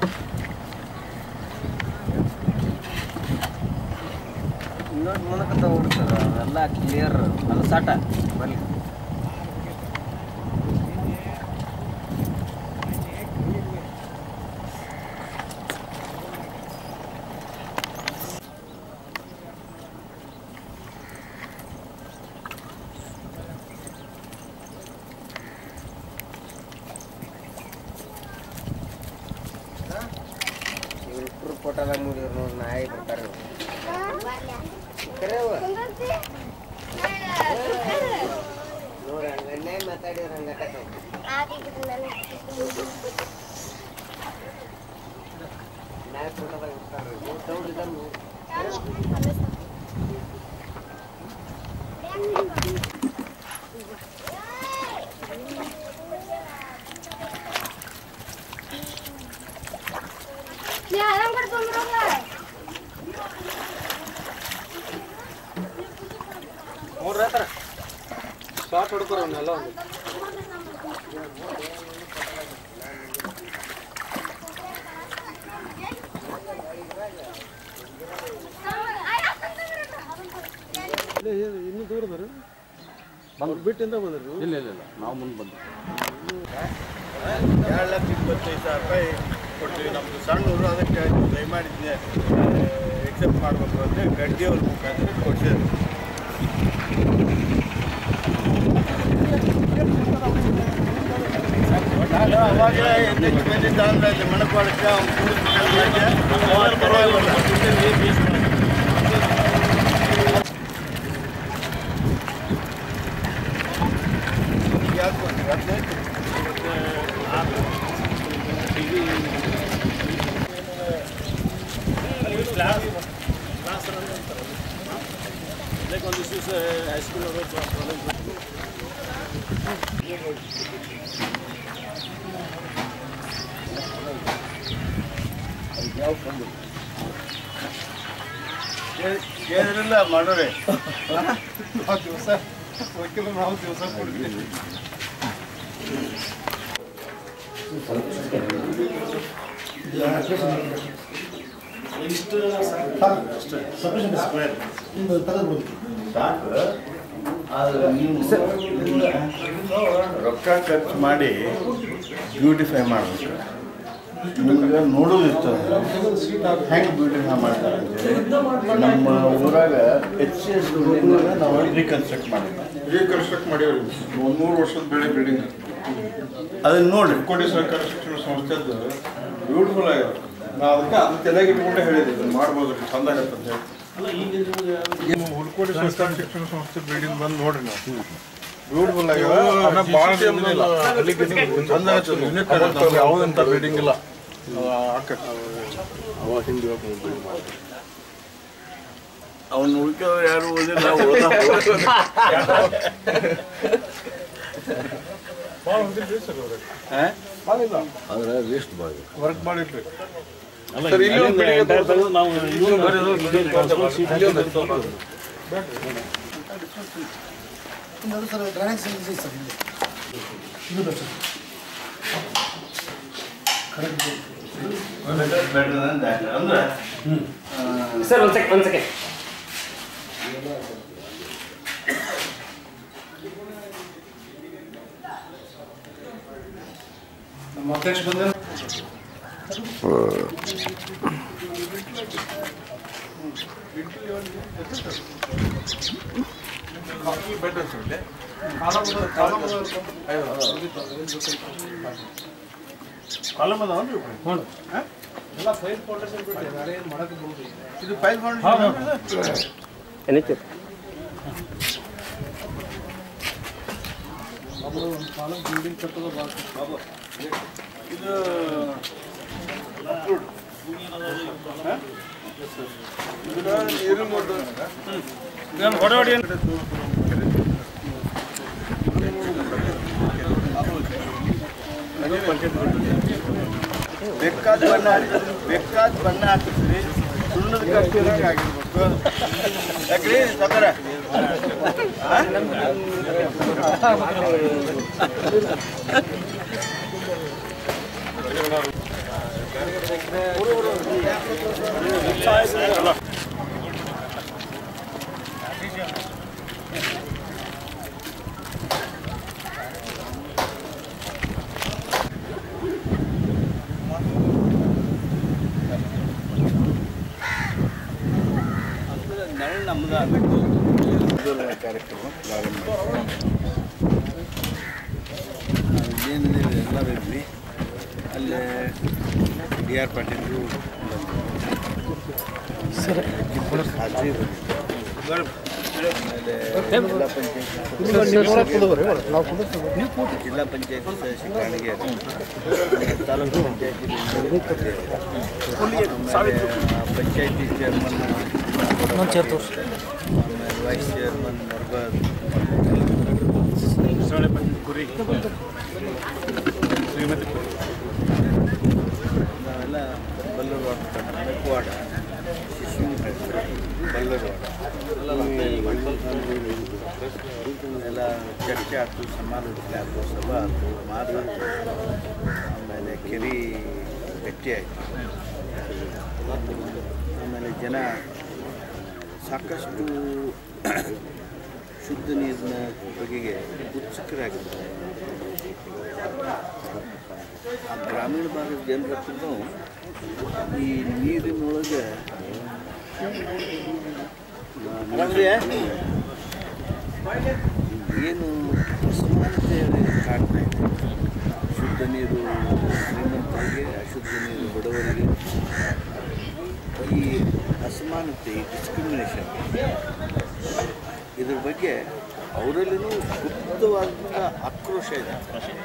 ಇನ್ನೊಂದು ಮೂಲಕ ಓಡ್ತದ ಎಲ್ಲ ಕ್ಲಿಯರ್ ಅಲಸಾಟ ಬನ್ನಿ ಇವ್ರು ಫೋಟೋದಾಗ ಮುಗಿದ್ರು ನೋಡಿ ನಾಯಿ ಬರ್ತಾರೆ ಕರೆ ಅವ. ನೋಡ್ರಿ ಹಂಗನ್ನೇ ಮಾತಾಡಿದ್ರೆ ಹಂಗಾಕತ್ತಾವ ನಾಯಿ ಫೋಟೋದಾಗ ಇರ್ತಾರೆ ದೌಡ್ ಇದನ್ನು ಮೂರು ರೈತರ ಶಾರ್ಟ್ ಹೊಡ್ಕೊರ ಅವನ್ನೆಲ್ಲ ಒಂದು ಇನ್ನೂ ದೂರ ಬರ್ರಿ ಬಂದು ಬಿಟ್ಟಿಂದ ಬಂದ್ರಿ ಇಲ್ಲ ಇಲ್ಲ ಇಲ್ಲ ನಾವು ಮುಂದೆ ಬಂದ್ವಿ ಎರಡು ಲಕ್ಷ ಇಪ್ಪತ್ತೈದು ಸಾವಿರ ರೂಪಾಯಿ ಕೊಡ್ತೀವಿ ನಮ್ಮದು ಸಣ್ಣ ಊರು ಅದಕ್ಕೆ ದಯಮಾಡಿ ಎಕ್ಸೆಪ್ಟ್ ಮಾಡಬೇಕು ಅಂದರೆ ಗಡ್ಡಿಯವ್ರ ಮುಖಾಂತರ ಕೊಡ್ಸಿದ್ರು ಅವಾಗ ಹೆಚ್ಚು ಬಂದಿದ್ದ ಅಂದ್ರೆ ಅಲ್ಲಿ ಮಣಪಾಡಕ್ಕೆ ಅವ್ನು ಕುಡಿದು ಅವಾಗ ಪರವಾಗಿಲ್ಲ ಯಾಕೆ ಬಂದ್ರಿ? ಹದಿನೈದು ಕೇಳಿದ್ರಲ್ಲ ಮಾಡೋರೆ ದಿವಸ ವಕೀಲರು ನಾವು ದಿವಸ ಕೊಡ್ತೀವಿ ಸಾಕು ಆದ್ರೆ ನೀವು ರೊಕ್ಕ ಖರ್ಚು ಮಾಡಿ ಬ್ಯೂಟಿಫೈ ಮಾಡಬೇಕು ನಿಮ್ಗೆ ನೋಡೋದು ಇರ್ತದೆ ಹೆಂಗೆ ಬ್ಯೂಟಿಫೈ ಮಾಡ್ತಾರೆ ಅಂತೇಳಿ ನಮ್ಮ ಊರಾಗ ಎಚ್ ಸಿ ಎಸ್ ನಾವು ರೀಕನ್ಸ್ಟ್ರಕ್ಟ್ ಮಾಡಿದ್ವಿ ರೀಕನ್ಸ್ಟ್ರಕ್ಟ್ ಮಾಡಿವ್ರಿ ಒಂದು ನೂರು ವರ್ಷದ ಬೆಳೆ ಬಿಲ್ಡಿಂಗ್ ಅದನ್ನ ನೋಡ್ರಿ ಕೋಟಿ ಸರ್ಕಾರ ಶಿಕ್ಷಣ ಸಂಸ್ಥೆದ್ದು ಬ್ಯೂಟಿಫುಲ್ ಆಗ್ಯಾವ ನಾ ಅದಕ್ಕೆ ಅದನ್ನ ತಲೆಗೆ ಇಟ್ಕೊಂಡೆ ಹೇಳಿದ್ದೆ ಇದನ್ನ ಮಾಡ್ಬೋದು ಚಂದ ಆಗತ್ತೆ ಅಂತ ಹೇಳಿ ಹುಲ್ಕೋಟಿ ಸರ್ಕಾರ ಶಿಕ್ಷಣ ಸಂಸ್ಥೆ ಬಿಲ್ಡಿಂಗ್ ಬಂದು ನೋಡ್ರಿ ನಾವು ಬ್ಯೂಟಿಫುಲ್ ಆಗ್ಯಾವ ಅನ್ನ ಭಾಳ ದಿನದಿಲ್ಲ ಚಂದ ಆಗತ್ತೆ ಯಾವುದಂತ ಬಿಲ್ಡಿಂಗ್ ಇಲ್ಲ ಅವ ಹಿಂದೆ ಅವ್ನು ಉಳ್ಕೆಯವ್ರು ಯಾರು ಓದಿಲ್ಲ ಓದೋ ಭಾಳ ಹೊಂದಿಲ್ರಿ ಸರ್ ಅವ್ರಿಗೆ ಆದ್ರೆ ವೇಸ್ಟ್ ಬಾಯ್ ವರ್ಕ್ ಮಾಡಿಲ್ರಿ ಸರ್ ಇಲ್ಲಿ ಒಂದು ಬಿಲ್ಡಿಂಗ್ ನಾವು ಬೆಟರ್ ದನ್ ದ್ಯಾಟ್ ಅಂದ್ರೆ ಸರ್ ಒಂದು ಸೆಕೆಂಡ್ ಒಂದು ಸೆಕೆಂಡ್ ನಮ್ಮ ಅಧ್ಯಕ್ಷ ಬಂದ ಬೆಟರ್ ಸರ್ ಕಾಲಮ್ ಅದಾವನ್ರಿ ಎಲ್ಲ ಫೈಲ್ ಫೌಂಡೇಶನ್ ಬಿಟ್ಟು ಬೇರೆ ಏನು ಮಾಡಕ್ಕೆ ಬರೋದು ಇದು ಫೈಲ್ ಫೌಂಡೇಶನ್ ಏನೈತಿ ಒಬ್ಬರು ಒಂದು ಕಾಲಮ್ ಬಿಲ್ಡಿಂಗ್ ಕಟ್ಟೋದು ಭಾಳ ಇದು ನೀರಿನ ಮೊದಲು ಬೇಕಾದ ಬಣ್ಣ ಬೇಕಾದ ಬಣ್ಣ ಹಾಕಿಸ್ರಿ ಸುಣ್ಣದ ಕಟ್ಟಿರಂಗೆ ಆಗಿರ್ಬೇಕು ಯಾಕ್ರಿ ಸಕ್ಕರೆ ನೆರಳು ನಮ್ದು ಆಗಬೇಕು ಮೊದಲ ಕಾರ್ಯಕ್ರಮ ಪ್ರಾರಂಭ ಏನಿದೆ ಎಲ್ಲರೂ ಇದ್ವಿ ಅಲ್ಲೇ ಡಿ ಆರ್ ಪಾಟೀಲ್ರು ಸರ್ ಖಾದ್ರಿ ಆಮೇಲೆ ಜಿಲ್ಲಾ ಪಂಚಾಯತ್ ಜಿಲ್ಲಾ ಪಂಚಾಯತ್ ಸದಸ್ಯ ಕಾಣಿಗೆ ತಾಲೂಕು ಪಂಚಾಯತಿ ಆಮೇಲೆ ಪಂಚಾಯತಿ ಚೇರ್ಮನ್ ಆಮೇಲೆ ವೈಸ್ ಚೇರ್ಮನ್ ನರ್ಬರ್ ನಾವೆಲ್ಲ ಬಲ್ಲೂರು ವಾರ್ಡ್ ಮೆಕ್ವಾಡ ಶಿಶು ಬಲ್ಲೂರು ವಾರ್ಡ್ ಎಲ್ಲ ಚರ್ಚೆ ಆಯ್ತು ಸಮಾಲೋಚನೆ ಆಯ್ತು ಸಭಾ ಆಯ್ತು ಮಾತಾಯ್ತು ಆಮೇಲೆ ಕೆರೆ ಗಟ್ಟಿ ಆಯಿತು ಆಮೇಲೆ ಜನ ಸಾಕಷ್ಟು ಶುದ್ಧ ನೀರಿನ ಬಗೆಗೆ ಉತ್ಸುಕರಾಗಿದ್ದಾರೆ ಆ ಗ್ರಾಮೀಣ ಭಾಗದ ಜನರಕ್ಕೂ ಈ ನೀರಿನೊಳಗೆ ಏನು ಅಸಮಾನತೆ ಕಾಡ್ತಾ ಇದೆ ಶುದ್ಧ ನೀರು ಶ್ರೀಮಂತರಿಗೆ ಅಶುದ್ಧ ನೀರು ಬಡವರಿಗೆ ಈ ಅಸಮಾನತೆ ಈ ಡಿಸ್ಕ್ರಿಮಿನೇಷನ್ ಇದ್ರ ಬಗ್ಗೆ ಅವರಲ್ಲಿನೂ ಗುಪ್ತವಾದಂಥ ಆಕ್ರೋಶ ಇದೆ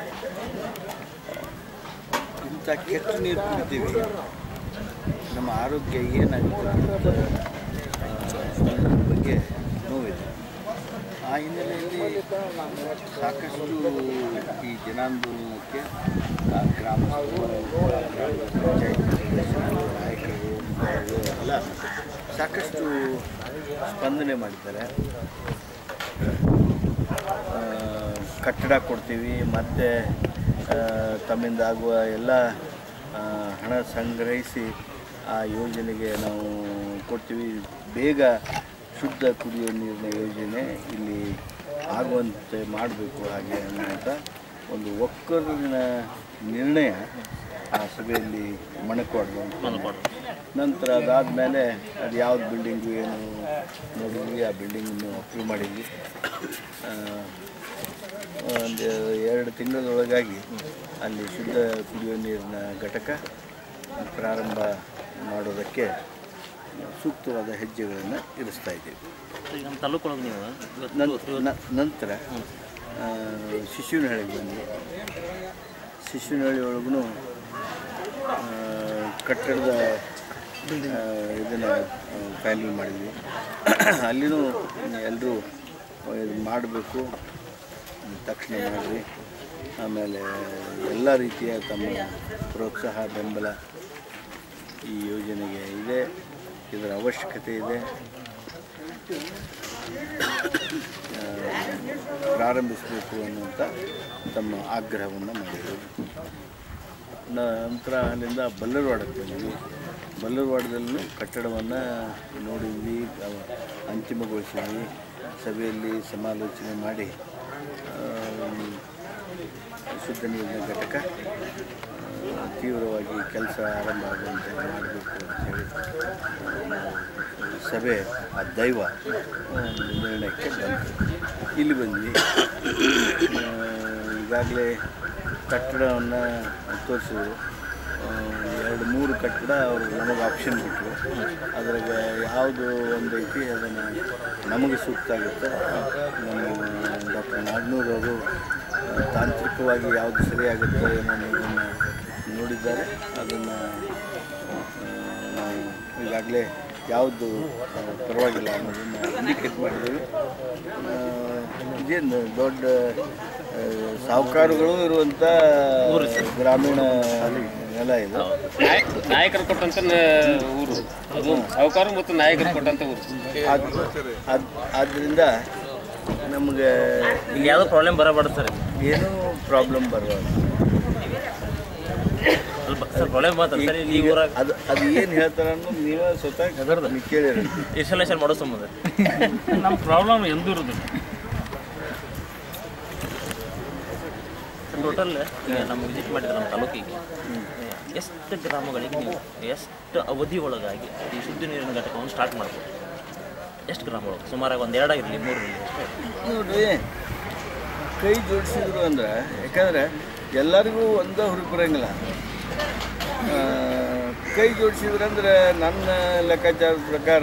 ಇಂಥ ಕೆಟ್ಟ ನೀರು ಕುಡಿತೀವಿ ನಮ್ಮ ಆರೋಗ್ಯ ಏನಾಗುತ್ತೆ ಅಂತ, ಆ, ಅದ್ರ ಬಗ್ಗೆ ನೋವಿದೆ ಆ ಹಿನ್ನೆಲೆಯಲ್ಲಿ ಸಾಕಷ್ಟು ಈ ಜನಾಂದೋಲನಕ್ಕೆ ಆ ಗ್ರಾಮಸ್ಥರು ಆ ಗ್ರಾಮದ ಪಂಚಾಯತ್ ಸದಸ್ಯರು ನಾಯಕರು ಮುಖಂಡರು ಎಲ್ಲ ಸಾಕಷ್ಟು ಸ್ಪಂದನೆ ಮಾಡಿದ್ದಾರೆ ಆ, ಕಟ್ಟಡ ಕೊಡ್ತೀವಿ ಮತ್ತು ತಮ್ಮಿಂದ ಆಗುವ ಎಲ್ಲ ಆ, ಹಣ ಸಂಗ್ರಹಿಸಿ ಆ ಯೋಜನೆಗೆ ನಾವು ಕೊಡ್ತೀವಿ ಬೇಗ ಶುದ್ಧ ಕುಡಿಯುವ ನೀರಿನ ಯೋಜನೆ ಇಲ್ಲಿ ಆಗುವಂತೆ ಮಾಡಬೇಕು ಹಾಗೆ ಅನ್ನುವಂಥ ಒಂದು ಒಕ್ಕಲಿನ ನಿರ್ಣಯ ಆ ಸಭೆಯಲ್ಲಿ ಮಣಕೊಡ್ದು ನಂತರ ಅದಾದಮೇಲೆ ಅದು ಯಾವ್ದು ಬಿಲ್ಡಿಂಗು ಏನು ನೋಡಿದ್ವಿ ಆ ಬಿಲ್ಡಿಂಗನ್ನು ಅಪ್ರೂವ್ ಮಾಡಿದ್ವಿ ಆ, ಒಂದು ಎರಡು ತಿಂಗಳೊಳಗಾಗಿ ಅಲ್ಲಿ ಶುದ್ಧ ಕುಡಿಯುವ ನೀರಿನ ಘಟಕ ಪ್ರಾರಂಭ ಮಾಡೋದಕ್ಕೆ ಸೂಕ್ತವಾದ ಹೆಜ್ಜೆಗಳನ್ನು ಇರಿಸ್ತಾ ಇದ್ದೀವಿ ಈಗ ನಮ್ಮ ತಾಲೂಕೊಳಗೆ ನೀವು ಇವತ್ತು ನನ್- ನ- ನಂತರ ಆ, ಶಿಶುನಹಳ್ಳಿಗೆ ಬಂದ್ವಿ ಶಿಶುನಹಳ್ಳಿ ಒಳಗೂ ಕಟ್ಟಡದ ಇದನ್ನು ಫೈನಲ್ ಮಾಡಿದ್ವಿ ಅಲ್ಲಿನೂ ಎಲ್ಲರೂ ಇದು ಮಾಡಬೇಕು ತಕ್ಷಣ ಮಾಡಿದ್ವಿ ಆಮೇಲೆ ಎಲ್ಲ ರೀತಿಯ ತಮ್ಮ ಪ್ರೋತ್ಸಾಹ ಬೆಂಬಲ ಈ ಯೋಜನೆಗೆ ಇದೆ ಇದರ ಅವಶ್ಯಕತೆ ಇದೆ ಆ, ಪ್ರಾರಂಭಿಸಬೇಕು ಅನ್ನುವಂಥ ತಮ್ಮ ಆಗ್ರಹವನ್ನು ಮಾಡಿದರು ನಂತರ ಅಲ್ಲಿಂದ ಬಲ್ಲರ್ವಾಡಕ್ಕೆ ಬಂದ್ವಿ ಬಲ್ಲರ್ವಾಡದಲ್ಲೂ ಕಟ್ಟಡವನ್ನು ನೋಡಿದ್ವಿ ಅವ- ಅಂತಿಮಗೊಳಿಸಿದ್ವಿ ಸಭೆಯಲ್ಲಿ ಸಮಾಲೋಚನೆ ಮಾಡಿ ಆ, ಶುದ್ಧ ನೀರಿನ ಘಟಕ ಆ, ತೀವ್ರವಾಗಿ ಕೆಲಸ ಆರಂಭ ಆಗುವಂತೆ ಮಾಡಬೇಕು ಅಂತೇಳಿ ಸಭೆ ಆ ದೈವ ಒಂದು ನಿರ್ಣಯಕ್ಕೆ ಬಂತು ಇಲ್ಲಿ ಬಂದ್ವಿ ಈಗಾಗಲೇ ಕಟ್ಟಡವನ್ನು ತೋರಿಸಿದ್ರು ಆ, ಎರಡು ಮೂರು ಕಟ್ಟಡ ಅವರು ನಮಗೆ ಆಪ್ಷನ್ ಬಿಟ್ಟರು ಅದ್ರಾಗ ಯಾವುದು ಒಂದು ಐತಿ ಅದನ್ನು ನಮಗೆ ಸೂಕ್ತ ಆಗುತ್ತೆ ನಮ್ಮ ಡಾಕ್ಟರ್ ನಾಗ್ನೂರ್ ಅವರು ಆ, ತಾಂತ್ರಿಕವಾಗಿ ಯಾವುದು ಸರಿಯಾಗುತ್ತೆ ಏನೋ ಅನ್ನೋದನ್ನು ನೋಡಿದ್ದಾರೆ ಅದನ್ನು ನಾವು ಈಗಾಗಲೇ ಯಾವುದು ಆ, ಪರವಾಗಿಲ್ಲ ಅನ್ನೋದನ್ನು ಇಂಡಿಕೇಟ್ ಮಾಡಿದ್ದೀವಿ ಆ, ಇದೇನು ದೊಡ್ಡ ಆ, ಸಾಹುಕಾರುಗಳು ಇರುವಂಥ ಗ್ರಾಮೀಣ ನೆಲ ಇದು ನಾಯಕರು ಕೊಟ್ಟಂತ ಊರು ಅದು ಸಾಹುಕಾರ ಮತ್ತು ನಾಯಕರು ಕೊಟ್ಟಂತ ಊರು ಅದ್ ಅದ್ ಆದ್ದರಿಂದ ನಮಗೆ ಈಗ ಯಾವುದೋ ಪ್ರಾಬ್ಲಮ್ ಬರಬಾರ್ದು ಸರ್ ಏನೂ ಪ್ರಾಬ್ಲಮ್ ಬರಬಾರ್ದು ಸ್ವಲ್ಪ ಸರ್ ಪ್ರಾಬ್ಲಮ್ ಮಾತ್ರ ಸರ್ ಈ ಈಗ ಊರಾಗ ಅದು ಅದು ಏನು ಹೇಳ್ತಾರೆ ಅನ್ನೋದು ನೀವೇ ಸ್ವತಃ ನೀವು ಕೇಳಿರಿ ಇನ್ಸ್ಟಾಲೇಷನ್ ಮಾಡೋ ಸಂಬಂಧ ನಮ್ಮ ಪ್ರಾಬ್ಲಮ್ ಎಂದೂ ಇರೋದಿಲ್ಲ ಟೋಟಲ್ ಈಗ ನಮ್ಮ ವಿಸಿಟ್ ಮಾಡಿದ್ರೆ ನಮ್ಮ ತಾಲೂಕಿಗೆ ಎಷ್ಟು ಗ್ರಾಮಗಳಿಗೆ ನೀವು ಎಷ್ಟು ಅವಧಿ ಒಳಗಾಗಿ ಈ ಶುದ್ಧ ನೀರಿನ ಘಟಕವನ್ನು ಸ್ಟಾರ್ಟ್ ಮಾಡ್ಬೋದು ಎಷ್ಟು ಗ್ರಾಮಗಳು ಸುಮಾರಾಗಿ ಒಂದು ಎರಡಾಗಿರಲಿ ಮೂರರಲ್ಲಿ ಅಷ್ಟೇ ನೋಡ್ರಿ ಕೈ ಜೋಡಿಸಿದ್ರು ಅಂದ್ರೆ ಯಾಕಂದ್ರೆ ಎಲ್ಲರಿಗೂ ಒಂದೇ ಹುರುಪು ಬರಂಗಿಲ್ಲ ಆ, ಕೈ ಜೋಡಿಸಿದ್ರು ಅಂದ್ರೆ ನನ್ನ ಲೆಕ್ಕಾಚಾರದ ಪ್ರಕಾರ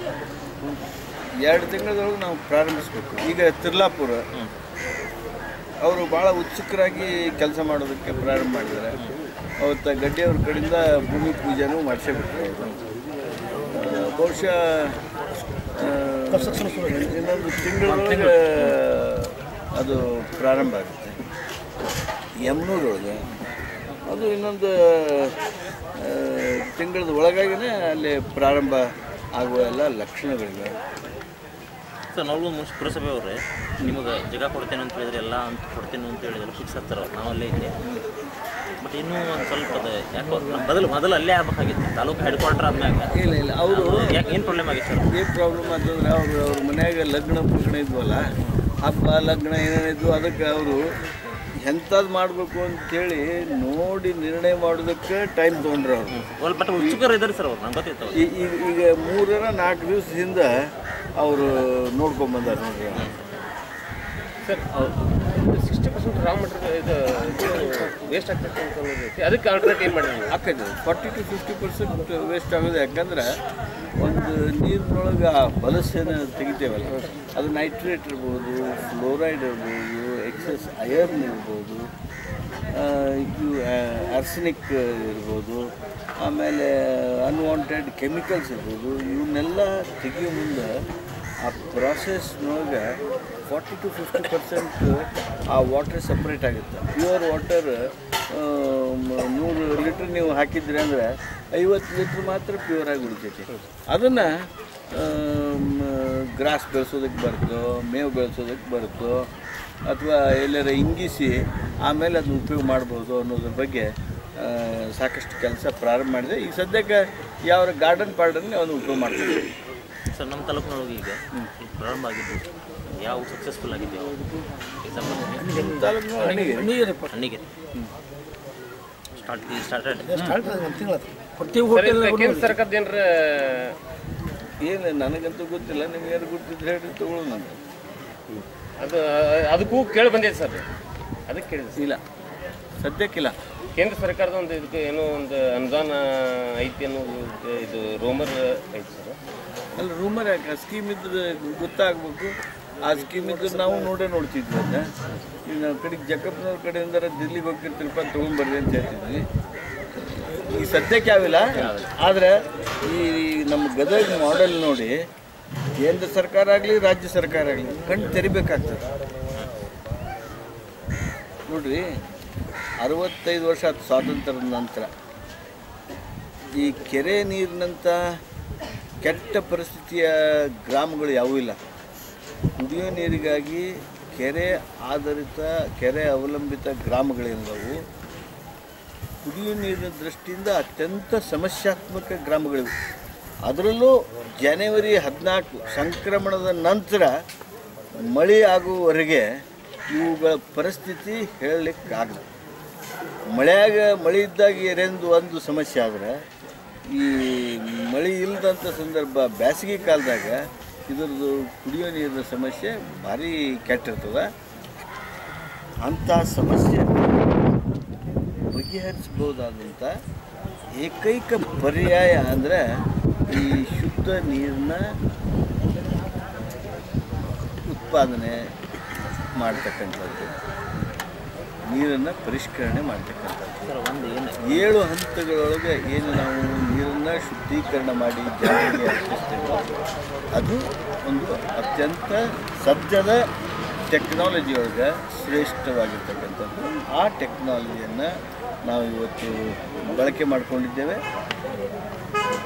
ಎರಡು ತಿಂಗಳದೊಳಗೆ ನಾವು ಪ್ರಾರಂಭಿಸ್ಬೇಕು ಈಗ ತಿರ್ಲಾಪುರ ಅವರು ಭಾಳ ಉತ್ಸುಕರಾಗಿ ಕೆಲಸ ಮಾಡೋದಕ್ಕೆ ಪ್ರಾರಂಭ ಮಾಡಿದ್ದಾರೆ ಅವತ್ತು ಗಡ್ಡಿಯವ್ರ ಕಡೆಯಿಂದ ಭೂಮಿ ಪೂಜೆನೂ ಮಾಡಿಸೇಬಿಟ್ರು ಅವರು ಆ, ಬಹುಶಃ ಆ, ಇನ್ನೊಂದು ತಿಂಗಳೊಳಗೆ ಅದು ಪ್ರಾರಂಭ ಆಗುತ್ತೆ ಯಮನೂರೊಳಗೆ ಅದು ಇನ್ನೊಂದು ಆ, ತಿಂಗಳದ ಒಳಗಾಗಿನೇ ಅಲ್ಲಿ ಪ್ರಾರಂಭ ಆಗುವ ಎಲ್ಲ ಲಕ್ಷಣಗಳಿವೆ ಸರ್ ನಾವು ಮುನ್ಸಿ ಪುರಸಭೆ ಅವರೇ ನಿಮಗೆ ಜಾಗ ಕೊಡ್ತೇನೆ ಅಂತ ಹೇಳಿದ್ರೆ ಎಲ್ಲ ಅಂತ ಕೊಡ್ತೇನೆ ಅಂತ ಹೇಳಿದ್ರೆ ಫಿಕ್ಸ್ ಹತ್ತಾರ ನಾವು ಅಲ್ಲೇ ಇದ್ದೆ ಬಟ್ ಇನ್ನೂ ಒಂದು ಸ್ವಲ್ಪ ಅದು ಯಾಕೋ ನಮ್ಮ ಬದಲು ಮೊದಲು ಅಲ್ಲೇ ಆಗ್ಬೇಕಾಗಿತ್ತು ತಾಲೂಕು ಹೆಡ್ ಕ್ವಾರ್ಟರ್ ಆದ್ಮ್ಯಾಗ ಇಲ್ಲ ಇಲ್ಲ ಅವರು ಯಾಕೆ ಏನು ಪ್ರಾಬ್ಲಮ್ ಆಗಿತ್ತು ಸರ್ ಏನು ಪ್ರಾಬ್ಲಮ್ ಅಂತಂದ್ರೆ ಅವರು ಅವ್ರ ಮನ್ಯಾಗ ಲಗ್ನ ಪುಗ್ನ ಇದ್ವಲ್ಲ ಹಬ್ಬ ಲಗ್ನ ಏನೇನಿದ್ವು ಅದಕ್ಕೆ ಅವರು ಎಂಥದ್ದು ಮಾಡಬೇಕು ಅಂತೇಳಿ ನೋಡಿ ನಿರ್ಣಯ ಮಾಡೋದಕ್ಕೆ ಟೈಮ್ ತೊಗೊಂಡ್ರು ಅವರು ಒಂದು ಬಟ್ ಉತ್ಸುಕರು ಇದ್ದಾರೆ ಸರ್ ಅವ್ರು ನಂಗೆ ಗೊತ್ತಿತ್ತು ಈ- ಈಗ ಈಗ ಮೂರರ ನಾಲ್ಕು ದಿವಸದಿಂದ ಅವರು ನೋಡ್ಕೊಂಬಂದಾರೆ ನೋಡ್ರಿ sir sixty percent raw material ಇದು ವೇಸ್ಟ್ ಆಗ್ತೈತೆ ಅಂತ ಅನ್ನೋದೈತಿ ಅದಕ್ಕೆ ಆಲ್ಟರ್ನೇಟ್ ಏನು ಮಾಡಿದ್ವಿ ಆಕೈತೆ forty to fifty percent waste ಆಗೋದು ಯಾಕಂದ್ರೆ ಒಂದು ನೀರಿನೊಳಗೆ ಆ ಹೊಲಸೇನ ತೆಗಿತೇವಲ್ಲ ಅದು ನೈಟ್ರೇಟ್ ಇರ್ಬೋದು ಫ್ಲೋರೈಡ್ ಇರ್ಬೋದು ಎಕ್ಸಸ್ ಅಯರ್ನ್ ಇರ್ಬೋದು ಆ, ಇವು ಆರ್ಸನಿಕ್ ಇರ್ಬೋದು ಆಮೇಲೆ ಅನ್ವಾಂಟೆಡ್ ಕೆಮಿಕಲ್ಸ್ ಇರ್ಬೋದು ಇವನ್ನೆಲ್ಲ ತೆಗಿಯೋ ಮುಂದೆ ಆ ಪ್ರಾಸೆಸ್ನೊಳಗೆ ಫಾರ್ಟಿ ಟು ಫಿಫ್ಟಿ ಪರ್ಸೆಂಟ್ ಆ ವಾಟರ್ ಸಪ್ರೇಟ್ ಆಗುತ್ತೆ ಪ್ಯೂರ್ ವಾಟರ್ ನೂರು ಲೀಟ್ರ್ ನೀವು ಹಾಕಿದ್ರಿ ಅಂದರೆ ಐವತ್ತು ಲೀಟ್ರ್ ಮಾತ್ರ ಪ್ಯೂರ್ ಆಗಿ ಉಳಿತೈತಿ ಅದನ್ನು ಗ್ರಾಸ್ ಬೆಳೆಸೋದಕ್ಕೆ ಬರುತ್ತೋ ಮೇವು ಬೆಳೆಸೋದಕ್ಕೆ ಬರುತ್ತೋ ಅಥವಾ ಎಲ್ಲರ ಇಂಗಿಸಿ ಆಮೇಲೆ ಅದನ್ನ ಉಪಯೋಗ ಮಾಡ್ಬೋದು ಅನ್ನೋದ್ರ ಬಗ್ಗೆ ಆ, ಸಾಕಷ್ಟು ಕೆಲಸ ಪ್ರಾರಂಭ ಮಾಡಿದೆ ಈಗ ಸದ್ಯಕ್ಕೆ ಯಾವ ಗಾರ್ಡನ್ ಪಾರ್ಡನ್ ಅವನು ಉಪಯೋಗ ಮಾಡ್ತೀವಿ ಸರ್ ನಮ್ಮ ತಾಲೂಕಿನೊಳಗೆ ಈಗ ಇದು ಪ್ರಾರಂಭ ಆಗಿದ್ದು ಯಾವ ಸಕ್ಸಸ್ಫುಲ್ ಆಗಿದೆ ಎಕ್ಸಾಂಪಲ್ ತಾಲೂಕಿನ ಹಣ್ಣಿಗೆ ಹಣ್ಣಿಗೆ ಸ್ಟಾರ್ಟ್ ಸ್ಟಾರ್ಟೆಡ್ ಕೇಂದ್ರ ಸರ್ಕಾರದ ಏನಾರ ಏನು ನನಗಂತೂ ಗೊತ್ತಿಲ್ಲ ನಿಮ್ಗೆ ಯಾರು ಗೊತ್ತಿದ್ರೆ ಹೇಳಿ ತಗೊಳ್ಳೋಣ ಅಂತ ಅದು ಅದಕ್ಕೂ ಕೇಳಿ ಬಂದೈತೆ ಸರ್ ಅದಕ್ಕೆ ಕೇಳಿದೆ ಇಲ್ಲ ಸದ್ಯಕ್ಕಿಲ್ಲ ಕೇಂದ್ರ ಸರ್ಕಾರದ ಒಂದು ಇದಕ್ಕೆ ಏನೋ ಒಂದು ಅನುದಾನ ಐತಿ ಅನ್ನೋದು ಇದು ರೋಮರ್ ಐತಿ ಸರ್ ಅಲ್ಲಿ ರೂಮರ್ ಯಾಕೆ ಸ್ಕೀಮ್ ಇದ್ದು ಗೊತ್ತಾಗಬೇಕು ಆ ಸ್ಕೀಮ್ ಇದ್ದು ನಾವು ನೋಡೇ ನೋಡ್ತಿದ್ವಿ ಅದನ್ನ ಈಗ ನಾವು ಕಡೆಗೆ ಜಕ್ಕಪ್ಪನವ್ರ ಕಡೆಯಿಂದ ದಿಲ್ಲಿಗೆ ಹೋಗ್ತಿರ್ತೀರಪ್ಪ ತೊಗೊಂಬರ್ರಿ ಅಂತ ಹೇಳ್ತಿದ್ವಿ ಈ ಸದ್ಯಕ್ಕೆ ಯಾವಿಲ್ಲ ಆದರೆ ಈ ನಮ್ಮ ಗದಗ ಮಾಡೆಲ್ ನೋಡಿ ಕೇಂದ್ರ ಸರ್ಕಾರ ಆಗಲಿ ರಾಜ್ಯ ಸರ್ಕಾರ ಆಗಲಿ ಕಣ್ಣು ತೆರಿಬೇಕಾಗ್ತದೆ ನೋಡ್ರಿ ಅರವತ್ತೈದು ವರ್ಷ ಆಯ್ತು ಸ್ವಾತಂತ್ರ್ಯದ ನಂತರ ಈ ಕೆರೆ ನೀರಿನಂಥ ಕೆಟ್ಟ ಪರಿಸ್ಥಿತಿಯ ಗ್ರಾಮಗಳು ಯಾವೂ ಇಲ್ಲ ಕುಡಿಯೋ ನೀರಿಗಾಗಿ ಕೆರೆ ಆಧಾರಿತ ಕೆರೆ ಅವಲಂಬಿತ ಗ್ರಾಮಗಳೇನದವು ಕುಡಿಯೋ ನೀರಿನ ದೃಷ್ಟಿಯಿಂದ ಅತ್ಯಂತ ಸಮಸ್ಯಾತ್ಮಕ ಗ್ರಾಮಗಳಿವೆ ಅದರಲ್ಲೂ ಜನವರಿ ಹದಿನಾಲ್ಕು ಸಂಕ್ರಮಣದ ನಂತರ ಮಳೆ ಆಗುವವರೆಗೆ ಇವುಗಳ ಪರಿಸ್ಥಿತಿ ಹೇಳಲಿಕ್ಕಾಗಲ್ಲ ಮಳೆಯಾಗ ಮಳೆ ಇದ್ದಾಗ ಏನೆಂದು ಒಂದು ಸಮಸ್ಯೆ ಆದರೆ ಈ ಮಳೆ ಇಲ್ಲದಂಥ ಸಂದರ್ಭ ಬೇಸಿಗೆ ಕಾಲದಾಗ ಇದರದ್ದು ಕುಡಿಯೋ ನೀರಿನ ಸಮಸ್ಯೆ ಭಾರಿ ಕೆಟ್ಟಿರ್ತದೆ ಅಂಥ ಸಮಸ್ಯೆ ಬಗೆಹರಿಸ್ಬೋದಾದಂಥ ಏಕೈಕ ಪರ್ಯಾಯ ಅಂದರೆ ಈ ಶುದ್ಧ ನೀರನ್ನ ಉತ್ಪಾದನೆ ಮಾಡ್ತಕ್ಕಂಥದ್ದು ನೀರನ್ನು ಪರಿಷ್ಕರಣೆ ಮಾಡ್ತಕ್ಕಂಥದ್ದು ಸರ್ ಒಂದು ಏನು ಏಳು ಹಂತಗಳೊಳಗೆ ಏನು ನಾವು ನೀರನ್ನು ಶುದ್ಧೀಕರಣ ಮಾಡಿ ಜನರಿಗೆ ಅರ್ಪಿಸ್ತೇವೆ ಅದು ಒಂದು ಅತ್ಯಂತ ಸದ್ಯದ ಟೆಕ್ನಾಲಜಿ ಒಳಗೆ ಶ್ರೇಷ್ಠವಾಗಿರ್ತಕ್ಕಂಥದ್ದು ಆ ಟೆಕ್ನಾಲಜಿಯನ್ನು ನಾವು ಇವತ್ತು ಬಳಕೆ ಮಾಡ್ಕೊಂಡಿದ್ದೇವೆ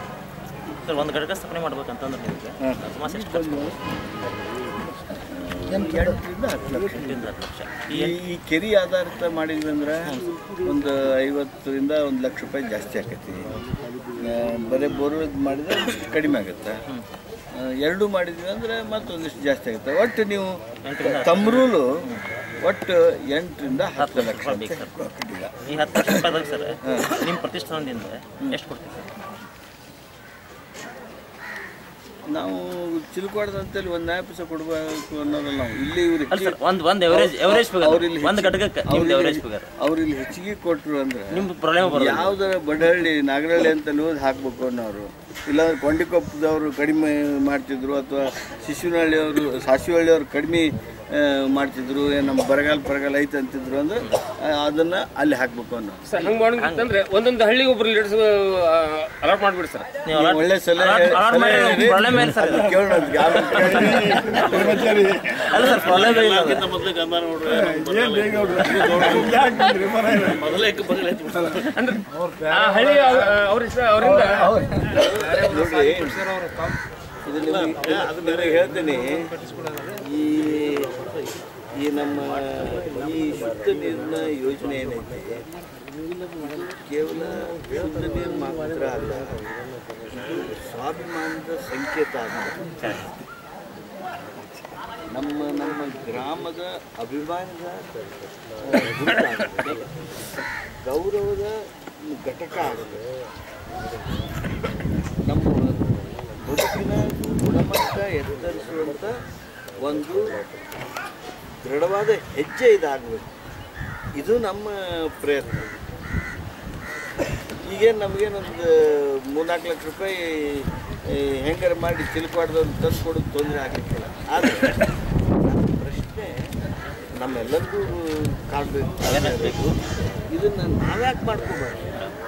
ಸರ್ ಒಂದು ಘಟಕ ಸ್ಥಾಪನೆ ಮಾಡ್ಬೇಕಂತಂದ್ರೆ ನಿಮಗೆ ಸಮಸ್ಯೆ ಎಷ್ಟು ಖರ್ಚು ಎಂಟರಿಂದ ಹತ್ತು ಲಕ್ಷ ಎಂಟರಿಂದ ಹತ್ತು ಲಕ್ಷ ಈ ಈ ಕೆರಿ ಆಧಾರಿತ ಮಾಡಿದ್ವಿ ಅಂದ್ರೆ ಒಂದು ಐವತ್ತರಿಂದ ಒಂದು ಲಕ್ಷ ರೂಪಾಯಿ ಜಾಸ್ತಿ ಆಕೈತಿ ಆ, ಬರೀ ಬೋರ್ವೆಲ್ ಮಾಡಿದ್ರೆ ಒಂದಿಷ್ಟು ಕಡಿಮೆ ಆಗುತ್ತೆ ಆ, ಎರಡು ಮಾಡಿದ್ವಿ ಅಂದ್ರೆ ಮತ್ತೊಂದಿಷ್ಟು ಜಾಸ್ತಿ ಆಗುತ್ತೆ ಒಟ್ಟು ನೀವು ತಮ್ಮ ರೂಲು ಒಟ್ಟು ಎಂಟರಿಂದ ಹತ್ತು ಲಕ್ಷ ಅಂತ ಕೊಟ್ಟಿಲ್ಲ. ಈ ಹತ್ತು ಲಕ್ಷ ರೂಪಾಯಿದಾಗ ಸರ್ ನಿಮ್ಮ ಪ್ರತಿಷ್ಠಾನದಿಂದ ಎಷ್ಟು ಕೊಡ್ತೀವಿ ಸರ್ ನಾವು ಚಿಲ್ಕೋಡ್ದ ಅಂತೇಳಿ ಒಂದು ನ್ಯಾಯ ಪೈಸೆ ಕೊಡಬೇಕು ಅನ್ನೋದಲ್ಲ ನಾವು ಇಲ್ಲಿ ಇವ್ರು ಅಲ್ಲ ಸರ್ ಒಂದು ಒಂದು ಎವರೇಜ್ ಎವರೇಜ್ ಅವ್ರು ಇಲ್ಲಿ ಫಿಗರ್ ಒಂದು ಘಟಕಕ್ಕೆ ನಿಮ್ದು ಎವರೇಜ್ ಫಿಗರ್ ಅವ್ರು ಇಲ್ಲಿ ಹೆಚ್ಚಿಗೆ ಕೊಟ್ಟರು ಅಂದ್ರೆ ನಿಮ್ದು ಪ್ರಾಬ್ಲಮ್ ಬರೋದು ಯಾವ್ದಾರ ಬಡಹಳ್ಳಿ ನಾಗರಹಳ್ಳಿ ಅಂತ ಓದಿ ಹಾಕ್ಬೇಕು ಅನ್ನೋರು ಇಲ್ಲಾಂದ್ರೆ ಕೊಂಡಿಕೊಪ್ಪದವರು ಕಡಿಮೆ ಮಾಡ್ತಿದ್ರು ಅಥವಾ ಶಿಶುನಹಳ್ಳಿಯವರು ಸಾಸಿವಹಳ್ಳಿಯವರು ಕಡಿಮೆ ಆ, ಮಾಡ್ತಿದ್ರು ಏನ್ ನಮ್ಮ ಬರಗಾಲ ಬರಗಾಲ ಐತೆ ಅಂತಿದ್ರು ಅಂದ್ರೆ ಆ, ಅದನ್ನ ಅಲ್ಲಿ ಹಾಕ್ಬೇಕು ಅನ್ನೋ ಸರ್ ಹಂಗೆ ಮಾಡೋಂಗಿತ್ತಂದ್ರೆ ಒಂದೊಂದು ಹಳ್ಳಿಗೆ ಒಬ್ರು ಲೀಡರ್ಸ್ ಅಲಾಟ್ ಮಾಡ್ಬಿಡಿ ಸರ್ ನೀವು ನೀವು ಒಳ್ಳೆ ಸಲಹೆ ಅಲಾಟ್- ಅಲಾಟ್ ಮಾಡಿ ಸಲಹೆ ಹೇಳಿ. ಪ್ರಾಬ್ಲಮ್ ಏನು ಸರ್ ಅದು ಕೇಳೋಣ ಅದು ಯಾವ ಕರ್ಮಚಾರಿ ಅಲ್ಲ ಸರ್ ಪ್ರಾಬ್ಲಮ್ ಇಲ್ಲ ಅದು. ಅಂದ್ರೆ ಆ ಹಳ್ಳಿ ಅವ್ರ ಅವರಿಂದ ನೋಡ್ರಿ ಇದು ನಿಮಗೆ ಅದು ನಿಮಗೆ ಹೇಳ್ತೀನಿ ಈ ಈ ನಮ್ಮ ಈ ಶುದ್ಧ ನೀರಿನ ಯೋಜನೆ ಏನೈತೆ ಇದು ಕೇವಲ ಶುದ್ಧ ನೀರು ಮಾತ್ರ ಅಲ್ಲ ಇದು ಸ್ವಾಭಿಮಾನದ ಸಂಕೇತ ಆಗಿದೆ ನಮ್ಮ ನಮ್ಮ ಗ್ರಾಮದ ಅಭಿಮಾನದ ಆ, ಗುರುತಾಗಿದೆ. ಗೌರವದ ಘಟಕ ಆಗಿದೆ ನಮ್ಮ ಬದುಕಿನ ಗುಣಮಟ್ಟ ಎತ್ತರಿಸುವಂಥ ಒಂದು ದೃಢವಾದ ಹೆಜ್ಜೆ ಇದಾಗಬೇಕು ಇದು ನಮ್ಮ ಪ್ರಯತ್ನ ಈಗೇನು ನಮಗೇನೊಂದು ಮೂರ್ನಾಲ್ಕು ಲಕ್ಷ ರೂಪಾಯಿ ಈ, ಹೆಂಗಾರ ಮಾಡಿ ಚಿಲ್ಪಾಡ್ದವ್ರು ತಂದು ಕೊಡೋದು ತೊಂದರೆ ಆಗಲಿಕ್ಕಿಲ್ಲ ಆದರೆ ನನ್ನ ಪ್ರಶ್ನೆ ನಮ್ಮೆಲ್ಲರಿಗೂ ಕಾಡಬೇಕು ಇದನ್ನು ನಾವ್ಯಾಕೆ ಮಾಡ್ಕೋಬಾರ್ದು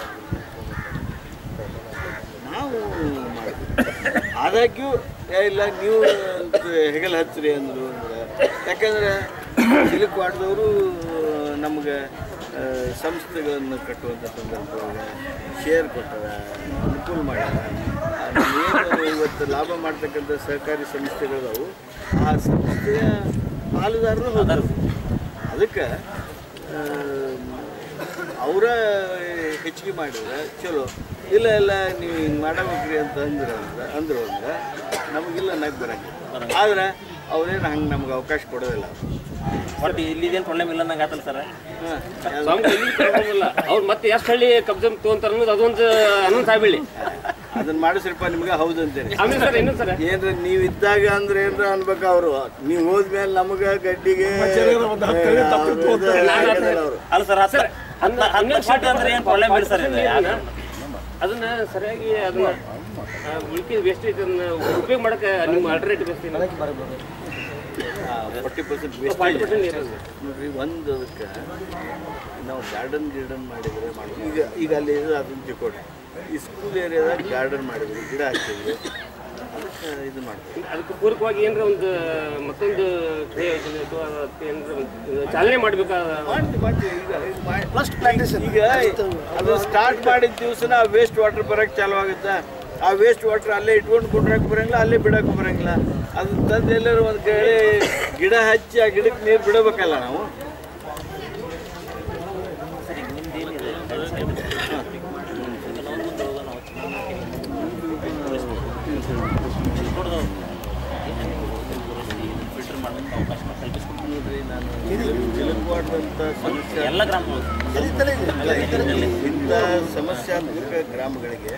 ನಾವು ಮಾಡ್ತೀವಿ ಆದಾಗ್ಯೂ ಏ ಇಲ್ಲ ನೀವು ಹೆಗಲ್ ಹಚ್ಚಿರಿ ಅಂದರು ಅಂದ್ರೆ ಯಾಕಂದ್ರೆ ಸಿಲುಕ್ವಾಡ್ದವರು ನಮ್ಗೆ ಆ, ಸಂಸ್ಥೆಗಳನ್ನು ಕಟ್ಟುವಂಥ ಸಂದರ್ಭದೊಳಗೆ ಶೇರ್ ಕೊಟ್ಟಾರ ಅನುಕೂಲ ಮಾಡ್ಯಾರ ಆ, ಏನು ಇವತ್ತು ಲಾಭ ಮಾಡ್ತಕ್ಕಂಥ ಸಹಕಾರಿ ಸಂಸ್ಥೆಗಳವು ಆ ಸಂಸ್ಥೆಯ ಪಾಲುದಾರರು ಹೋದರು ಅದಕ್ಕೆ ಅವರ ಹೆಚ್ಚಿಗೆ ಮಾಡಿದ್ರೆ ಚಲೋ ಇಲ್ಲ ಇಲ್ಲ ನೀವು ಹಿಂಗೆ ಮಾಡಬೇಕ್ರಿ ಅಂತ ಅಂದ್ರೆ ಅಂದ್ರೆ ಅಂದ್ರು ಅಂದ್ರೆ ನಮಗಿಲ್ಲ ನಗ್ ಬರಂಗಿಲ್ಲ ಆದ್ರೆ ಅವ್ರೇನು ಹಂಗೆ ನಮ್ಗೆ ಅವಕಾಶ ಕೊಡೋದಿಲ್ಲ ಬಟ್ ಇಲ್ಲಿ ಇದೇನು ಪ್ರಾಬ್ಲಮ್ ಇಲ್ಲ ನಂಗೆ ಆತಲ್ಲ ಸರ್ ಹಾಂ ಸ್ವಾಮಿ ಪ್ರಾಬ್ಲಮ್ ಇಲ್ಲ ಅವ್ರು ಮತ್ತೆ ಎಷ್ಟು ಹಳ್ಳಿ ಕಬ್ಜಾ ತೊಗೊಂತಾರ ಅನ್ನೋದು ಅದೊಂದು ಅನ್ನೊಂದು ಸಾಯ್ಬಿಡಿ ಅದನ್ನ ಮಾಡಿಸ್ರಪ್ಪ ನಿಮ್ಗೆ ಹೌದು ಅಂತೇಳಿ ಆಮೇಲೆ ಸರ್ ಇನ್ನೊಂದು ಸರ್ ಏನ್ರ ನೀವು ಇದ್ದಾಗ ಅಂದ್ರೆ ಏನ್ರ ಅನ್ಬೇಕು ಅವರು ನೀವು ಹೋದ್ಮೇಲೆ ನಮಗೆ ಗಡ್ಡಿಗೆ ಅವರು ಅಲ್ಲ ಸರ್ ಹತ್ತು ಹತ್ತು ಹತ್ತು ಲಕ್ಷ ಅಂದ್ರೆ ಏನು ಪ್ರಾಬ್ಲಮ್ ಇಲ್ಲ ಸರ್ ಇದು ಯಾಕೆ? ಅದನ್ನ ಸರಿಯಾಗಿ ಅದನ್ನ ಉಳಿಕೆ ವೇಸ್ಟ್ ಇದನ್ನ ಉಪಯೋಗ ಮಾಡಕ್ಕೆ ನಿಮ್ಮ alternative best forty percent forty waste percent ನೋಡ್ರಿ ಒಂದು ಅದಕ್ಕೆ ನಾವು ಗಾರ್ಡನ್ ಗಿರ್ಡನ್ ಮಾಡಿದರೆ ಮಾಡ್ಬೋದು ಈಗ ಈಗ ಅಲ್ಲಿ ಇದು ಅದನ್ನ ತಿಳ್ಕೊಡ್ರಿ ಈ ಸ್ಕೂಲ್ ಏರಿಯಾದಾಗ ಗಾರ್ಡನ್ ಮಾಡಿದ್ವಿ ಗಿಡ ಹಾಕಿದ್ವಿ ಅದಕ್ಕೆ ಇದು ಮಾಡ್ತೀವಿ ಅದಕ್ಕೆ ಪೂರಕವಾಗಿ ಏನಾರ ಒಂದು ಮತ್ತೊಂದು ಕ್ರಿಯೆ ಯೋಜನೆ ಅಥವಾ ಅದಕ್ಕೆ ಏನಾರ ಒಂದು ಚಾಲನೆ ಮಾಡ್ಬೇಕಾದ ಮಾಡ್ತೀವಿ ಮಾಡ್ತೀವಿ ಈಗ ಈಗ ಮಾಡಿ- ಈಗ ಅದು ಸ್ಟಾರ್ಟ್ ಮಾಡಿದ ದಿವಸನ ಆ ವೇಸ್ಟ್ ವಾಟರ್ ಬರೋಕ್ಕೆ ಚಾಲು ಆಗುತ್ತೆ ಆ ವೇಸ್ಟ್ ವಾಟರ್ ಅಲ್ಲೇ ಇಟ್ಕೊಂಡು ಕುಡ್ರಕ್ಕೆ ಬರಂಗಿಲ್ಲ ಅಲ್ಲೇ ಬಿಡಕ್ಕೆ ಬರಂಗಿಲ್ಲ ಅದು ತಂದು ಎಲ್ಲರೂ ಒಂದು ಕಡೆ ಗಿಡ ಹಚ್ಚಿ ಆ ಗಿಡಕ್ಕೆ ನೀರು ಬಿಡಬೇಕಲ್ಲ ನಾವು ಸರ್ ಈಗ ನಿಮ್ದು ಏನಿದೆ ಕೆಲವೊಂದು ಮುಂದೆ ಹೋಗೋಣ ಫಿಲ್ಟರ್ ಮಾಡೋದಕ್ಕೆ ಅವಕಾಶ ಕಲ್ಪಿಸ್ಕೊಡ್ತೀವಿ ನೋಡ್ರಿ ನಾನು ತಿಳುಕುವಾಡ್ದಂಥ ಸಮಸ್ಯೆ ಎಲ್ಲ ಗ್ರಾಮಗಳು ಅಲ್ಲ, ಇಂಥ ಸಮಸ್ಯಾತ್ಮಕ ಗ್ರಾಮಗಳಿಗೆ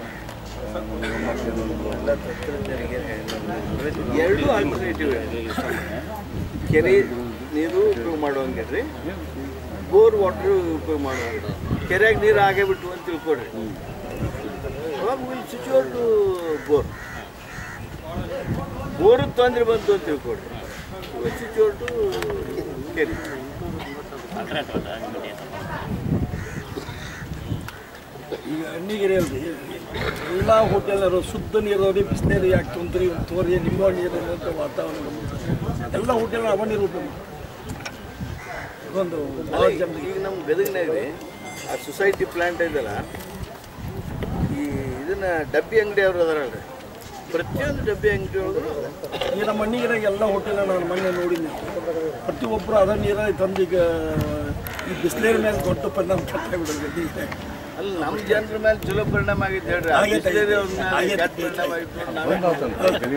ಎಲ್ಲ ತಂತ್ರಜ್ಞರಿಗೆ ಎರಡೂ ಆಲ್ಟರ್ನೇಟಿವ್ ಕೆರೆ ನೀರು ಉಪಯೋಗ ಮಾಡುವಂಗಿರ್ರಿ ಬೋರ್ ವಾಟರ್ ಉಪಯೋಗ ಮಾಡುವಂಗೆ ಕೆರೆಯಾಗ ನೀರು ಆಗೇ ಬಿಟ್ಟು ಅಂತ ತಿಳ್ಕೊಡ್ರಿ ಅವಾಗ ವಿಲ್ ಸ್ವಿಚ್ ಟು ಬೋರ್ ಬೋರಿಗೆ ತೊಂದರೆ ಬಂತು ಅಂತ ತಿಳ್ಕೊಡ್ರಿ ಸ್ವಿಚ್ ಟು ಕೆರೆ ಈಗ ಅಣ್ಣಿಗೆರೆ ಅಲ್ರಿ ಎಲ್ಲ ಹೋಟೆಲರು ಶುದ್ಧ ನೀರು ಅದಾವ್ರಿ ಬಿಸಿನೀರು ಯಾಕೆ ತೊಂದ್ರಿ ತೋರಿ ನಿಂಬೆ ನೀರು ಇರುವಂಥ ವಾತಾವರಣ ಎಲ್ಲ ಹೋಟೆಲ್ ಅವ ನೀರು ಉಪಯೋಗ ಮಾಡ್ತಾರೆ. ಇದೊಂದು ಭಾಳ ಅಲ್ಲ, ಜನರಿಗೆ ಈಗ ನಮ್ಮ ಗದಗಿನಾಗ ಆ ಸೊಸೈಟಿ ಪ್ಲಾಂಟ್ ಇದೆಯಲ್ಲ ಈ ಇದನ್ನ ಡಬ್ಬಿ ಅಂಗಡಿ ಅವ್ರು ಅದಾರಲ್ರಿ ಪ್ರತಿಯೊಂದು ಡಬ್ಬಿ ಅಂಗಡಿ ಒಳಗೂ ಈಗ ನಮ್ಮ ಮಣ್ಣಿಗೆ ಎಲ್ಲ ಹೋಟೆಲ್ ನಾನು ಮೊನ್ನೆ ನೋಡಿದ್ದೆ ಪ್ರತಿಯೊಬ್ಬರು ಅದ ನೀರ ತಂದು ಈಗ ಈ ಬಿಸಿಲೇರ ಮೇಲೆ ದೊಡ್ಡ ಪರಿಣಾಮ ಕೆಟ್ಟಾಗ್ಬಿಡೋದು ಅಲ್ಲಿ ನಮ್ಮ ಜನರ ಮೇಲೆ ಚಲೋ ಪರಿಣಾಮ ಆಗಿತ್ತು ಹೇಳ್ರಿ ಆ ಆಗೈತೆ, ಬಿಸ್ಲೇರಿ ಅವ್ರ ಮೇಲೆ ಆಗೈತೆ. ಕೆಟ್ಟ ಪರಿಣಾಮ ಆಗಿತ್ತು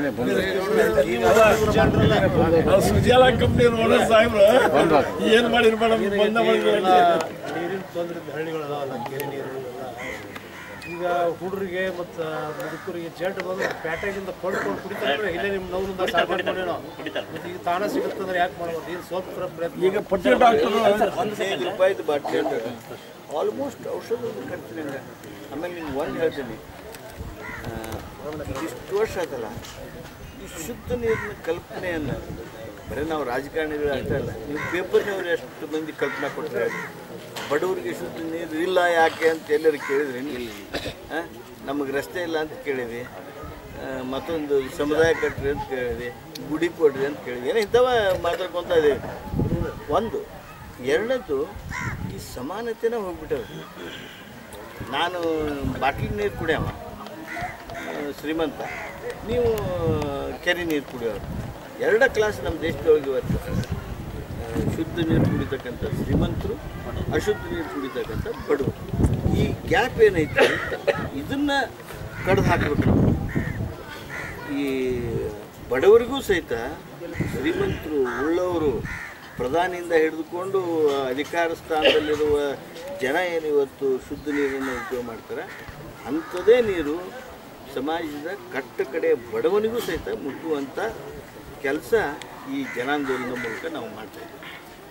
ನಾವೇ ಸುಜಾಲ ಕಂಪ್ನಿ ಓನರ್ ಸಾಹೇಬ್ರು ಏನ್ ಮಾಡಿರ್ ಮೇಡಮ್ ಬಂದ ನೀರಿನ ತೊಂದರೆ ಹಳ್ಳಿಗಳು ಅದಾವಲ್ಲ ಕೆರೆ ನೀರು ಇವೆಲ್ಲ. ಈಗ ಹುಡುಗರಿಗೆ ಮತ್ತು ಮುದುಕರಿಗೆ ಜಂಟ್ ಬಂದು ಪ್ಯಾಟೆಗಿಂದ ಕೊಂಡ್ಕೊಂಡು ಕುಡಿತಾರೆ ಇಲ್ಲೇ ನಿಮ್ಮ ನೋವಿನಿಂದ ಸಾಕಾಗಿ ನಾವು ಮತ್ತೆ ಈಗ ತಾನ ಸಿಗುತ್ತಂದ್ರೆ ಯಾಕೆ ಮಾಡ್ಬೋದು ಇದು ಸ್ವಲ್ಪ ಪ್ರಯತ್ನ ಈಗ ಪಟ್ಟಿ ಡಾಕ್ಟರ್ ಹದಿನೈದು ರೂಪಾಯಿದು ಬಾಟ್ಲಿ ಆಲ್ಮೋಸ್ಟ್ ಔಷಧದ ಖರ್ಚಿನಿಂದ ಆಮೇಲೆ ನಿಮ್ಗೆ ಒಂದು ಹೇಳ್ತೀನಿ ಆ, ಇಷ್ಟು ವರ್ಷ ಆಯ್ತಲ್ಲ ಈ ಶುದ್ಧ ನೀರಿನ ಕಲ್ಪನೆಯನ್ನು ಬರೀ ನಾವು ರಾಜಕಾರಣಿಗಳು ಅಷ್ಟೇ ಅಲ್ಲ ನೀವು ಪೇಪರ್ನವ್ರು ಎಷ್ಟು ಮಂದಿ ಕಲ್ಪನೆ ಕೊಟ್ಟರೆ ಬಡವರಿಗೆ ಶುದ್ಧ ನೀರು ಇಲ್ಲ ಯಾಕೆ ಅಂತ ಎಲ್ಲರೂ ಕೇಳಿದ್ರಿ ನಮಗೆ ರಸ್ತೆ ಇಲ್ಲ ಅಂತ ಕೇಳಿದ್ವಿ ಆ, ಮತ್ತೊಂದು ಸಮುದಾಯ ಕಟ್ರಿ ಅಂತ ಕೇಳಿದ್ವಿ ಗುಡಿ ಕೊಡ್ರಿ ಅಂತ ಕೇಳಿದ್ವಿ ಏನೋ ಇಂಥವ ಮಾತಾಡ್ಕೊತಾ ಇದ್ದೀವಿ ಒಂದು ಎರಡನೇದು ಈ ಸಮಾನತೆನ ಹೋಗ್ಬಿಟ್ಟವೆ ನಾನು ಬಾಟ್ಲಿ ನೀರು ಕುಡಿಯವ ಆ, ಶ್ರೀಮಂತ ನೀವು ಕೆರೆ ನೀರು ಕುಡಿಯೋರು ಎರಡ ಕ್ಲಾಸ್ ನಮ್ಮ ದೇಶದೊಳಗೆ ಇವತ್ತು ಆ, ಶುದ್ಧ ನೀರು ಕುಡಿತಕ್ಕಂಥ ಶ್ರೀಮಂತರು ಅಶುದ್ಧ ನೀರು ಕುಡಿತಕ್ಕಂಥ ಬಡವರು ಈ ಗ್ಯಾಪ್ ಏನೈತೆ ಇದನ್ನ ಕಡ್ದು ಹಾಕ್ಬೇಕು ನಾವು ಈ ಬಡವರಿಗೂ ಸಹಿತ ಶ್ರೀಮಂತರು ಉಳ್ಳವರು ಪ್ರಧಾನಿಯಿಂದ ಹಿಡಿದುಕೊಂಡು ಅಧಿಕಾರ ಸ್ಥಾನದಲ್ಲಿರುವ ಜನ ಏನು ಇವತ್ತು ಶುದ್ಧ ನೀರನ್ನು ಉಪಯೋಗ ಮಾಡ್ತಾರೆ ಅಂಥದೇ ನೀರು ಸಮಾಜದ ಕಟ್ಟ ಕಡೆ ಬಡವನಿಗೂ ಸಹಿತ ಮುಟ್ಟುವಂಥ ಕೆಲಸ ಈ ಜನಾಂದೋಲನ ಮೂಲಕ ನಾವು ಮಾಡ್ತಾ ಇದ್ದೀವಿ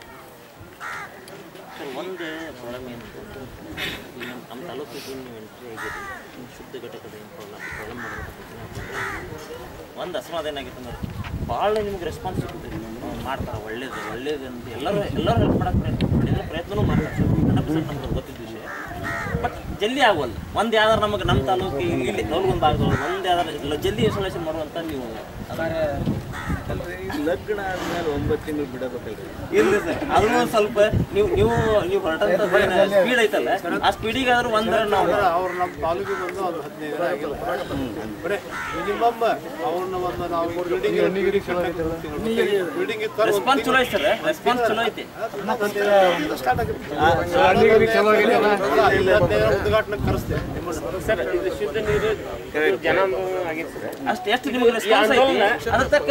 ಸರ್ ಒಂದು ಪ್ರಾಬ್ಲಮ್ ಏನಂತ ಈಗ ನಮ್ಮ ನಮ್ಮ ತಾಲೂಕಿಗೆ ನೀವು ಎಂಟ್ರಿ ಆಗಿರಿ ನಿಮ್ಮ ಶುದ್ಧ ಘಟಕದ ಏನು ಪ್ರಾಬ್ಲಮ್ ಪ್ರಾಬ್ಲಮ್ ಮಾಡಬೇಕು ಒಂದು ಅಸಮಾಧಾನ ಏನಾಗಿತ್ತು ಅಂದ್ರೆ ಭಾಳ ನಿಮ್ಗೆ ರೆಸ್ಪಾನ್ಸ್ ಸಿಗುತ್ತೆ ಮಾಡ್ತಾರೆ ಒಳ್ಳೇದು ಒಳ್ಳೇದು ಅಂತ ಎಲ್ಲರೂ ಎಲ್ಲರೂ ಹೆಲ್ಪ್ ಮಾಡಕ್ಕೆ ಪ್ರಯತ್ನ ಮಾಡಿದ್ರೆ ಪ್ರಯತ್ನನೂ ಮಾಡ್ತಾರೆ ಹಂಡ್ರೆಡ್ ಪರ್ಸೆಂಟ್ ನಮ್ಗೆ ಗೊತ್ತಿದ್ದ ವಿಷಯ ಬಟ್ ಜಲ್ದಿ ಆಗೋಲ್ಲ ಒಂದು ಯಾವ್ದಾರು ನಮಗೆ ನಮ್ಮ ತಾಲೂಕಿಗೆ ಇಲ್ಲಿ ನಲ್ಗೊಂದು ಆಗ್ಬೋದು ಒಂದು ಯಾವ್ದಾರು ಜಲ್ದಿ ಇನ್ಸ್ಟಾಲೇಷನ್ ಮಾಡುವಂಥ ನೀವು ಅಲ್ರಿ ಲಗ್ನ ಆದ್ಮೇಲೆ ಒಂಬತ್ತು ತಿಂಗಳು ಬಿಡಬೇಕಲ್ರಿ ಇಲ್ಲ ಸರ್ ಅದನ್ನು ಸ್ವಲ್ಪ ನೀವು ನೀವು ನೀವು ಹೊರಟಂತ ಸ್ಪೀಡ್ ಐತಲ್ಲ ಆ ಸ್ಪೀಡಿಗೆ ಆದ್ರೂ ಒಂದರ ನಾವು ಅವ್ರು ನಮ್ಮ ತಾಲೂಕಿಗೆ ಬಂದು ಅದು ಹದಿನೈದು ದಿನ ಆಗಿಲ್ಲ ಬರೇ ಮಿನಿಮಮ್ ಅವ್ರನ್ನ ಒಂದು ನಾವು ಬಿಲ್ಡಿಂಗ್ ಬಿಲ್ಡಿಂಗ್ ಇತ್ತು ರೆಸ್ಪಾನ್ಸ್ ಚಲೋ ಐತೆ ಸರ್ ರೆಸ್ಪಾನ್ಸ್ ಚಲೋ ಐತಿ ಸ್ಟಾರ್ಟ್ ಆಗುತ್ತೆ ಉದ್ಘಾಟನೆ ಕರೆಸ್ತೆ ಸರ್ ಇದು ಶುದ್ಧ ನೀರು ಜನ ಆಗಿತ್ತು ಸರ್ ಅಷ್ಟು ಎಷ್ಟು ನಿಮಗೆ ರೆಸ್ಪಾನ್ಸ್ ಐತಿ ಅದ್ರ ತಕ್ಕ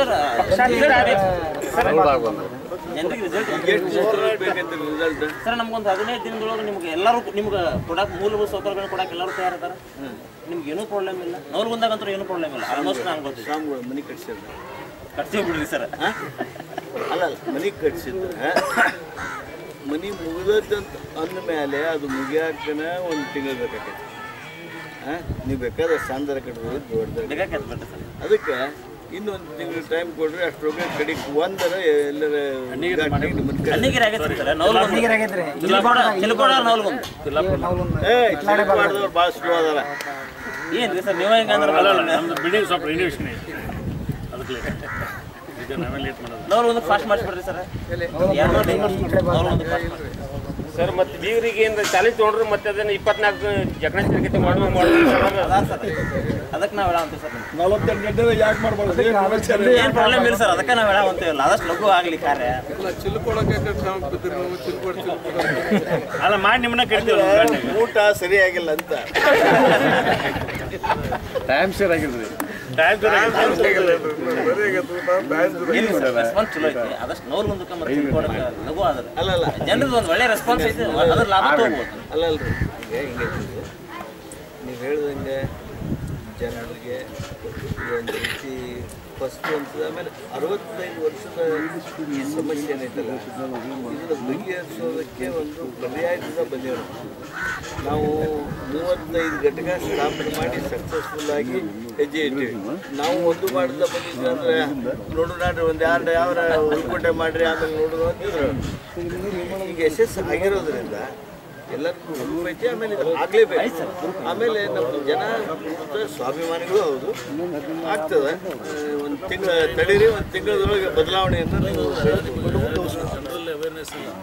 ಜನರಿಗೆ ರಿಸಲ್ಟ್ ಎಷ್ಟು ದಿವಸ ಬೇಕಂತ ರಿಸಲ್ಟ್ ಸರ್ ನಮ್ಗೊಂದು ಹದಿನೈದು ದಿನದೊಳಗೆ ನಿಮ್ಗೆ ಎಲ್ಲರೂ ನಿಮ್ಗೆ ಕೊಡಕ್ಕೆ ಮೂಲಭೂತ ಸೌಕರ್ಯಗಳನ್ನ ಕೊಡಕ್ಕೆ ಎಲ್ಲರೂ ತಯಾರಿದಾರ ನಿಮ್ಗೆ ಏನೂ ಪ್ರಾಬ್ಲಮ್ ಇಲ್ಲ ನವ್ರು ಬಂದಾಗಂತೂ ಏನೂ ಪ್ರಾಬ್ಲಮ್ ಇಲ್ಲ ಆಲ್ಮೋಸ್ಟ್ ನಂಗೆ ಗೊತ್ತಿದೆ ಸ್ವಾಮಿಗಳು ಮನೆ ಕಟ್ಸಿದ್ರೆ ಕಟ್ಸಿ ಬಿಡ್ರಿ ಸರ್ ಅಲ್ಲ ಅಲ್ಲ ಮನೆ ಕಟ್ಸಿದ್ರೆ ಮನೆ ಮುಗಿದಂತ ಅಂದ ಮೇಲೆ ಅದು ಮುಗಿಯಾಕನ ಒಂದು ತಿಂಗಳು ಬೇಕಾಗತ್ತೆ ಹಾಂ ನೀವು ಬೇಕಾದ್ರೆ ಸಣ್ಣದರ ಕಟ್ಟಿದ್ರೆ ದೊಡ್ಡದ ಬೇಕಾಕೈತೆ ಬಿಡ್ರಿ ಸರ್ ಅದಕ್ಕೆ ಇನ್ನೊಂದು ತಿಂಗಳು ಟೈಮ್ ಕೊಡ್ರಿ ಅಷ್ಟರೊಳಗೆ ಕಡೆಗೆ ಒಂದರ ಎಲ್ಲರ ಉದ್ಘಾಟನೆಗೆ ನಿಮ್ಮನ್ನ ಕರೀರಿ. ಕಣ್ಣಿಗೆ ಆಗೈತೆ ಸರ್ ನವ್ರು ಚಿಲ್ಕೋಡ ಚಿಲ್ಕೋಡ ನವ್ಲ್ಗೊಂದು ಏ ಮಾಡಿದವ್ರು ಭಾಳ ಸ್ಲೋ ಅದಾರ ಏನ್ರಿ ಸರ್ ನೀವು ಹೆಂಗೆ ಅಂದ್ರೆ ಬಿಲ್ಡಿಂಗ್ ಸ್ವಲ್ಪ ರಿನೋವೇಷನ್ ಐತಿ ಅದಕ್ಕೆ ಈಗ ನಾವೇ ಲೇಟ್ ಮಾಡೋದು ನವ್ರು ಒಂದು ಫಾಸ್ಟ್ ಮಾಡಿಸ್ಬಿಡ್ರಿ ಸರ್ ನವ್ರು ಒಂದು ಫಾಸ್ಟ್ ಮಾಡಿ ಸರ್ ಮತ್ತೆ ಬೀಗರಿಗೆ ಏನು ಚಾಲಿ ತೊಗೊಂಡ್ರೆ ಮತ್ತೆ ಅದನ್ನ ಇಪ್ಪತ್ನಾಲ್ಕು ಜಗಣ ತಿರುಗತಿ ಮಾಡುವ ಮಾಡುವ ಅದ ಸರ್ ಅದಕ್ಕೆ ನಾವು ಹೇಳಂತೀವಿ ಸರ್ ನಲವತ್ತೆಂಟು ಗಂಟೆ ಯಾಕೆ ಮಾಡ್ಬಾರ್ದು ಏನು ಪ್ರಾಬ್ಲಮ್ ಇಲ್ಲ ಸರ್ ಅದಕ್ಕೆ ನಾವು ಹೇಳಂತೀವಲ್ಲ ಆದಷ್ಟು ಲಘು ಆಗಲಿ ಕಾರ್ಯ ಅಲ್ಲ ಮಾಡಿ ನಿಮ್ಮನ್ನ ಕರಿತೀವಿ ಊಟ ಸರಿಯಾಗಿಲ್ಲ ಅಂತ ಇಲ್ಲ ಸರ್ ರೆಸ್ಪಾನ್ಸ್ ಚಲೋ ಐತಿ ಆದಷ್ಟು ನವ್ರು ಮುಂದಕ್ಕೆ ಮತ್ತೆ ಚಿಲ್ಕೋಡಕ್ಕೆ ಲಘು ಆದ್ರೆ ಅಲ್ಲ ಅಲ್ಲ ಜನರದ್ದು ಒಂದು ಒಳ್ಳೆ ರೆಸ್ಪಾನ್ಸ್ ಐತಿ ಅದ್ರ ಲಾಭ ತಗೋಬೋದು ಅಲ್ಲ ಅಲ್ರಿ ಈಗ ಹಿಂಗೆ ನೀವು ಹೇಳ್ದಂಗೆ ಜನರಿಗೆ ಒಂದು ರೀತಿ ಫಸ್ಟ್ ಅನ್ಸುತ್ತೆ ಆಮೇಲೆ ಅರವತ್ತೈದು ವರ್ಷದ ಈ ಸಮಸ್ಯೆ ಏನೈತಲ್ಲ ಇದನ್ನು ಬಗೆಹರಿಸೋದಕ್ಕೆ ಒಂದು ಪರ್ಯಾಯದಿಂದ ಬಂದೇವು ನಾವು ಮೂವತ್ತೈದು ಘಟಕ ಸ್ಥಾಪನೆ ಮಾಡಿ ಸಕ್ಸಸ್ಫುಲ್ ಆಗಿ ಹೆಜ್ಜೆ ಇಟ್ಟಿವಿ ನಾವು ಒಂದು ಮಾಡ್ತಾ ಬಂದಿದ್ವಿ ಅಂದ್ರೆ ನೋಡು ನಾಡ್ರಿ ಒಂದು ಎರಡು ಯಾವ ಉಳ್ಕೋಟೆ ಮಾಡ್ರಿ ಆಮೇಲೆ ನೋಡು ಅಂತಿದ್ರು ಈಗ ಯಶಸ್ಸು ಆಗಿರೋದ್ರಿಂದ ಎಲ್ಲರಿಗೂ ಹೆಲ್ಪ್ ಐತಿ ಆಮೇಲೆ ಇದು ಆಗ್ಲೇಬೇಕು ಆಮೇಲೆ ನಮ್ಮ ಜನ ಪೂರ್ತಿ ಸ್ವಾಭಿಮಾನಿಗಳು ಹೌದು ಆಗ್ತದೆ ಒಂದು ತಿಂಗಳ ತಡೀರಿ ಒಂದು ತಿಂಗಳದೊಳಗೆ ಬದಲಾವಣೆಯನ್ನು ನೀವು ಜನರಲ್ಲಿ ಅವೇರ್ನೆಸ್ ಇಲ್ಲ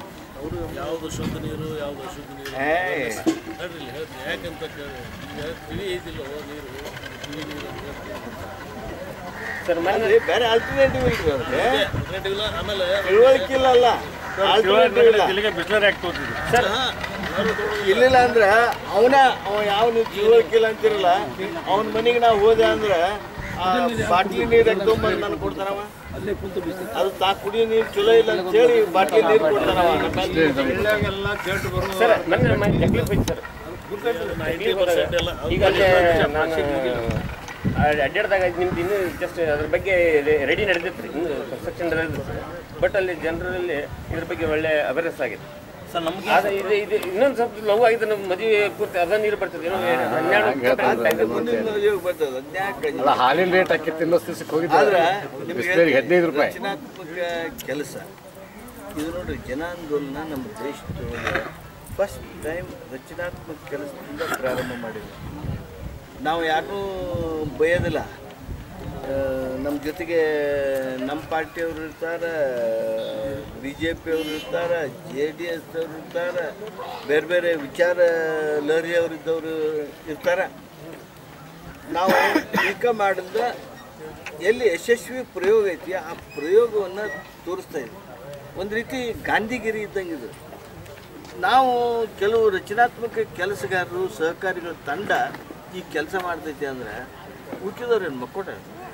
ಅವರು ಯಾವುದು ಶುದ್ಧ ನೀರು ಯಾವುದು ಅಶುದ್ಧ ನೀರು ಏ. ನೋಡ್ರಿ ಇಲ್ಲಿ ಹೇಳ್ತೀನಿ ಯಾಕಂತ ಕೇಳಿ ಈಗ ತಿಳಿ ಐತಿಲ್ಲವೋ ನೀರು ತಿಳಿ ನೀರು ಅಂತ ಹೇಳ್ತೀನಿ. ಸರ್ ಮೊನ್ನೆ ಅಲ್ಲಿ ಬೇರೆ ಆಲ್ಟರ್ನೇಟಿವ್ ಇಲ್ರಿ ಅವ್ರಿಗೆ alternative ಇಲ್ಲ ಆಮೇಲೆ ತಿಳುವಳಿಕೆ ಇಲ್ಲ ಅಲ್ಲ ಆಲ್ಟರ್ನೇಟಿವ್ ಇಲ್ಲ ಇಲ್ಲಿಗೆ ಬಿಸ್ಲರಿ ಹಾಕಿ ತೋರ್ಸಿದ್ರು ಸರ್ ಇಲ್ಲಿಲ್ಲ ಅಂದ್ರೆ ಅವನ ಅವ ಯಾವ ನೀವು ತಿಳುವಳಿಕೆ ಇಲ್ಲ ಅಂತಿರಲ್ಲ ಅವನ ಮನೆಗೆ ನಾವು ಹೋದೆ ಅಂದ್ರೆ ಆ ಬಾಟ್ಲಿ ನೀರು ಎತ್ಕೊಂಬಂದು ನಾನು ಕೊಡ್ತಾನವ ಅಲ್ಲೇ ಕುಂತು ಬಿಸಿ ಅದು ತಾ ಕುಡಿಯೋ ನೀರು ಚಲೋ ಇಲ್ಲ ಅಂತೇಳಿ ಬಾಟ್ಲಿ ನೀರು ಕೊಡ್ತಾನವ ಎಲ್ಲ ಜಡ್ ಬರೋ ಸರ್ ಮೊನ್ನೆ ಮ- ಜಗ್ಲಿಗೆ ಹೋಯ್ತು ಸರ್ ನೈಂಟಿ ಪರ್ಸೆಂಟ್ ಎಲ್ಲ ಈಗ ಅಲ್ಲೇ ನಾನು ಅಡ್ಡಾಡ್ದಾಗ ನಿಮ್ದು ಇನ್ನೂ ಜಸ್ಟ್ ಅದ್ರ ಬಗ್ಗೆ ರೆಡಿ ನಡೆದಿತ್ತು ಇನ್ನು ಕನ್ಸ್ಟ್ರಕ್ಷನ್ ನಡೆದಿತ್ತು ಬಟ್ ಅಲ್ಲಿ ಜನರಲ್ಲಿ ಇದ್ರ ಬಗ್ಗೆ ಒಳ್ಳೆ ಅವೇರ್ನೆಸ್ ಆಗಿದೆ ಸರ್ ನಮಗೆ ಆದ್ರೆ ಇದು ಇದು ಇನ್ನೊಂದು ಸ್ವಲ್ಪ ಲವ್ ಆಗಿದೆ ನಮ್ಮ ಮದುವೆ ಪೂರ್ತಿ ಅದ ನೀರು ಬರ್ತದೆ ಏನೋ ಹನ್ನೆರಡು ಮುಂದಿನ ಮದುವೆಗೆ ಬರ್ತದೆ ಅದ್ನ್ಯಾಕೆ ಅಲ್ಲ ಹಾಲಿನ ರೇಟ್ ಹಾಕಿತ್ತು ಇನ್ನೊಂದು ದಿವಸಕ್ಕೆ ಹೋಗಿದ್ದೆ ಆದ್ರೆ ನಿಮ್ಗೆ ಬಿಸ್ಲೇರಿಗೆ ಹದಿನೈದು ರೂಪಾಯಿ ರಚನಾತ್ಮಕ ಕೆಲಸ ಇದು ನೋಡ್ರಿ ಜನಾಂದೋಲನ ನಮ್ಮ ದೇಶದೊಳಗೆ ಫಸ್ಟ್ ಟೈಮ್ ರಚನಾತ್ಮಕ ಕೆಲಸದಿಂದ ಪ್ರಾರಂಭ ಮಾಡಿದ್ವಿ ನಾವು ಯಾರನ್ನೂ ಬೈಯೋದಿಲ್ಲ ಆ, ನಮ್ಮ ಜೊತೆಗೆ ನಮ್ಮ ಪಾರ್ಟಿಯವರು ಇರ್ತಾರೆ ಬಿ ಜೆ ಪಿಯವರು ಇರ್ತಾರೆ ಜೆ ಡಿ ಎಸ್ ಅವ್ರು ಇರ್ತಾರೆ ಬೇರೆ ಬೇರೆ ವಿಚಾರ ಲಹರಿಯವರಿದ್ದವರು ಇರ್ತಾರೆ ನಾವು ಈಗ ಮಾಡಿದ ಎಲ್ಲಿ ಯಶಸ್ವಿ ಪ್ರಯೋಗ ಐತಿ ಆ ಪ್ರಯೋಗವನ್ನು ತೋರಿಸ್ತಾ ಇದ್ವಿ ಒಂದು ರೀತಿ ಗಾಂಧಿಗಿರಿ ಇದ್ದಂಗೆ ಇದು ನಾವು ಕೆಲವು ರಚನಾತ್ಮಕ ಕೆಲಸಗಾರರು ಸಹಕಾರಿಗಳ ತಂಡ ಈ ಕೆಲಸ ಮಾಡ್ತೈತಿ ಅಂದ್ರೆ ಉಳಿದವ್ರೇನು ಮಕ್ಕೋಟ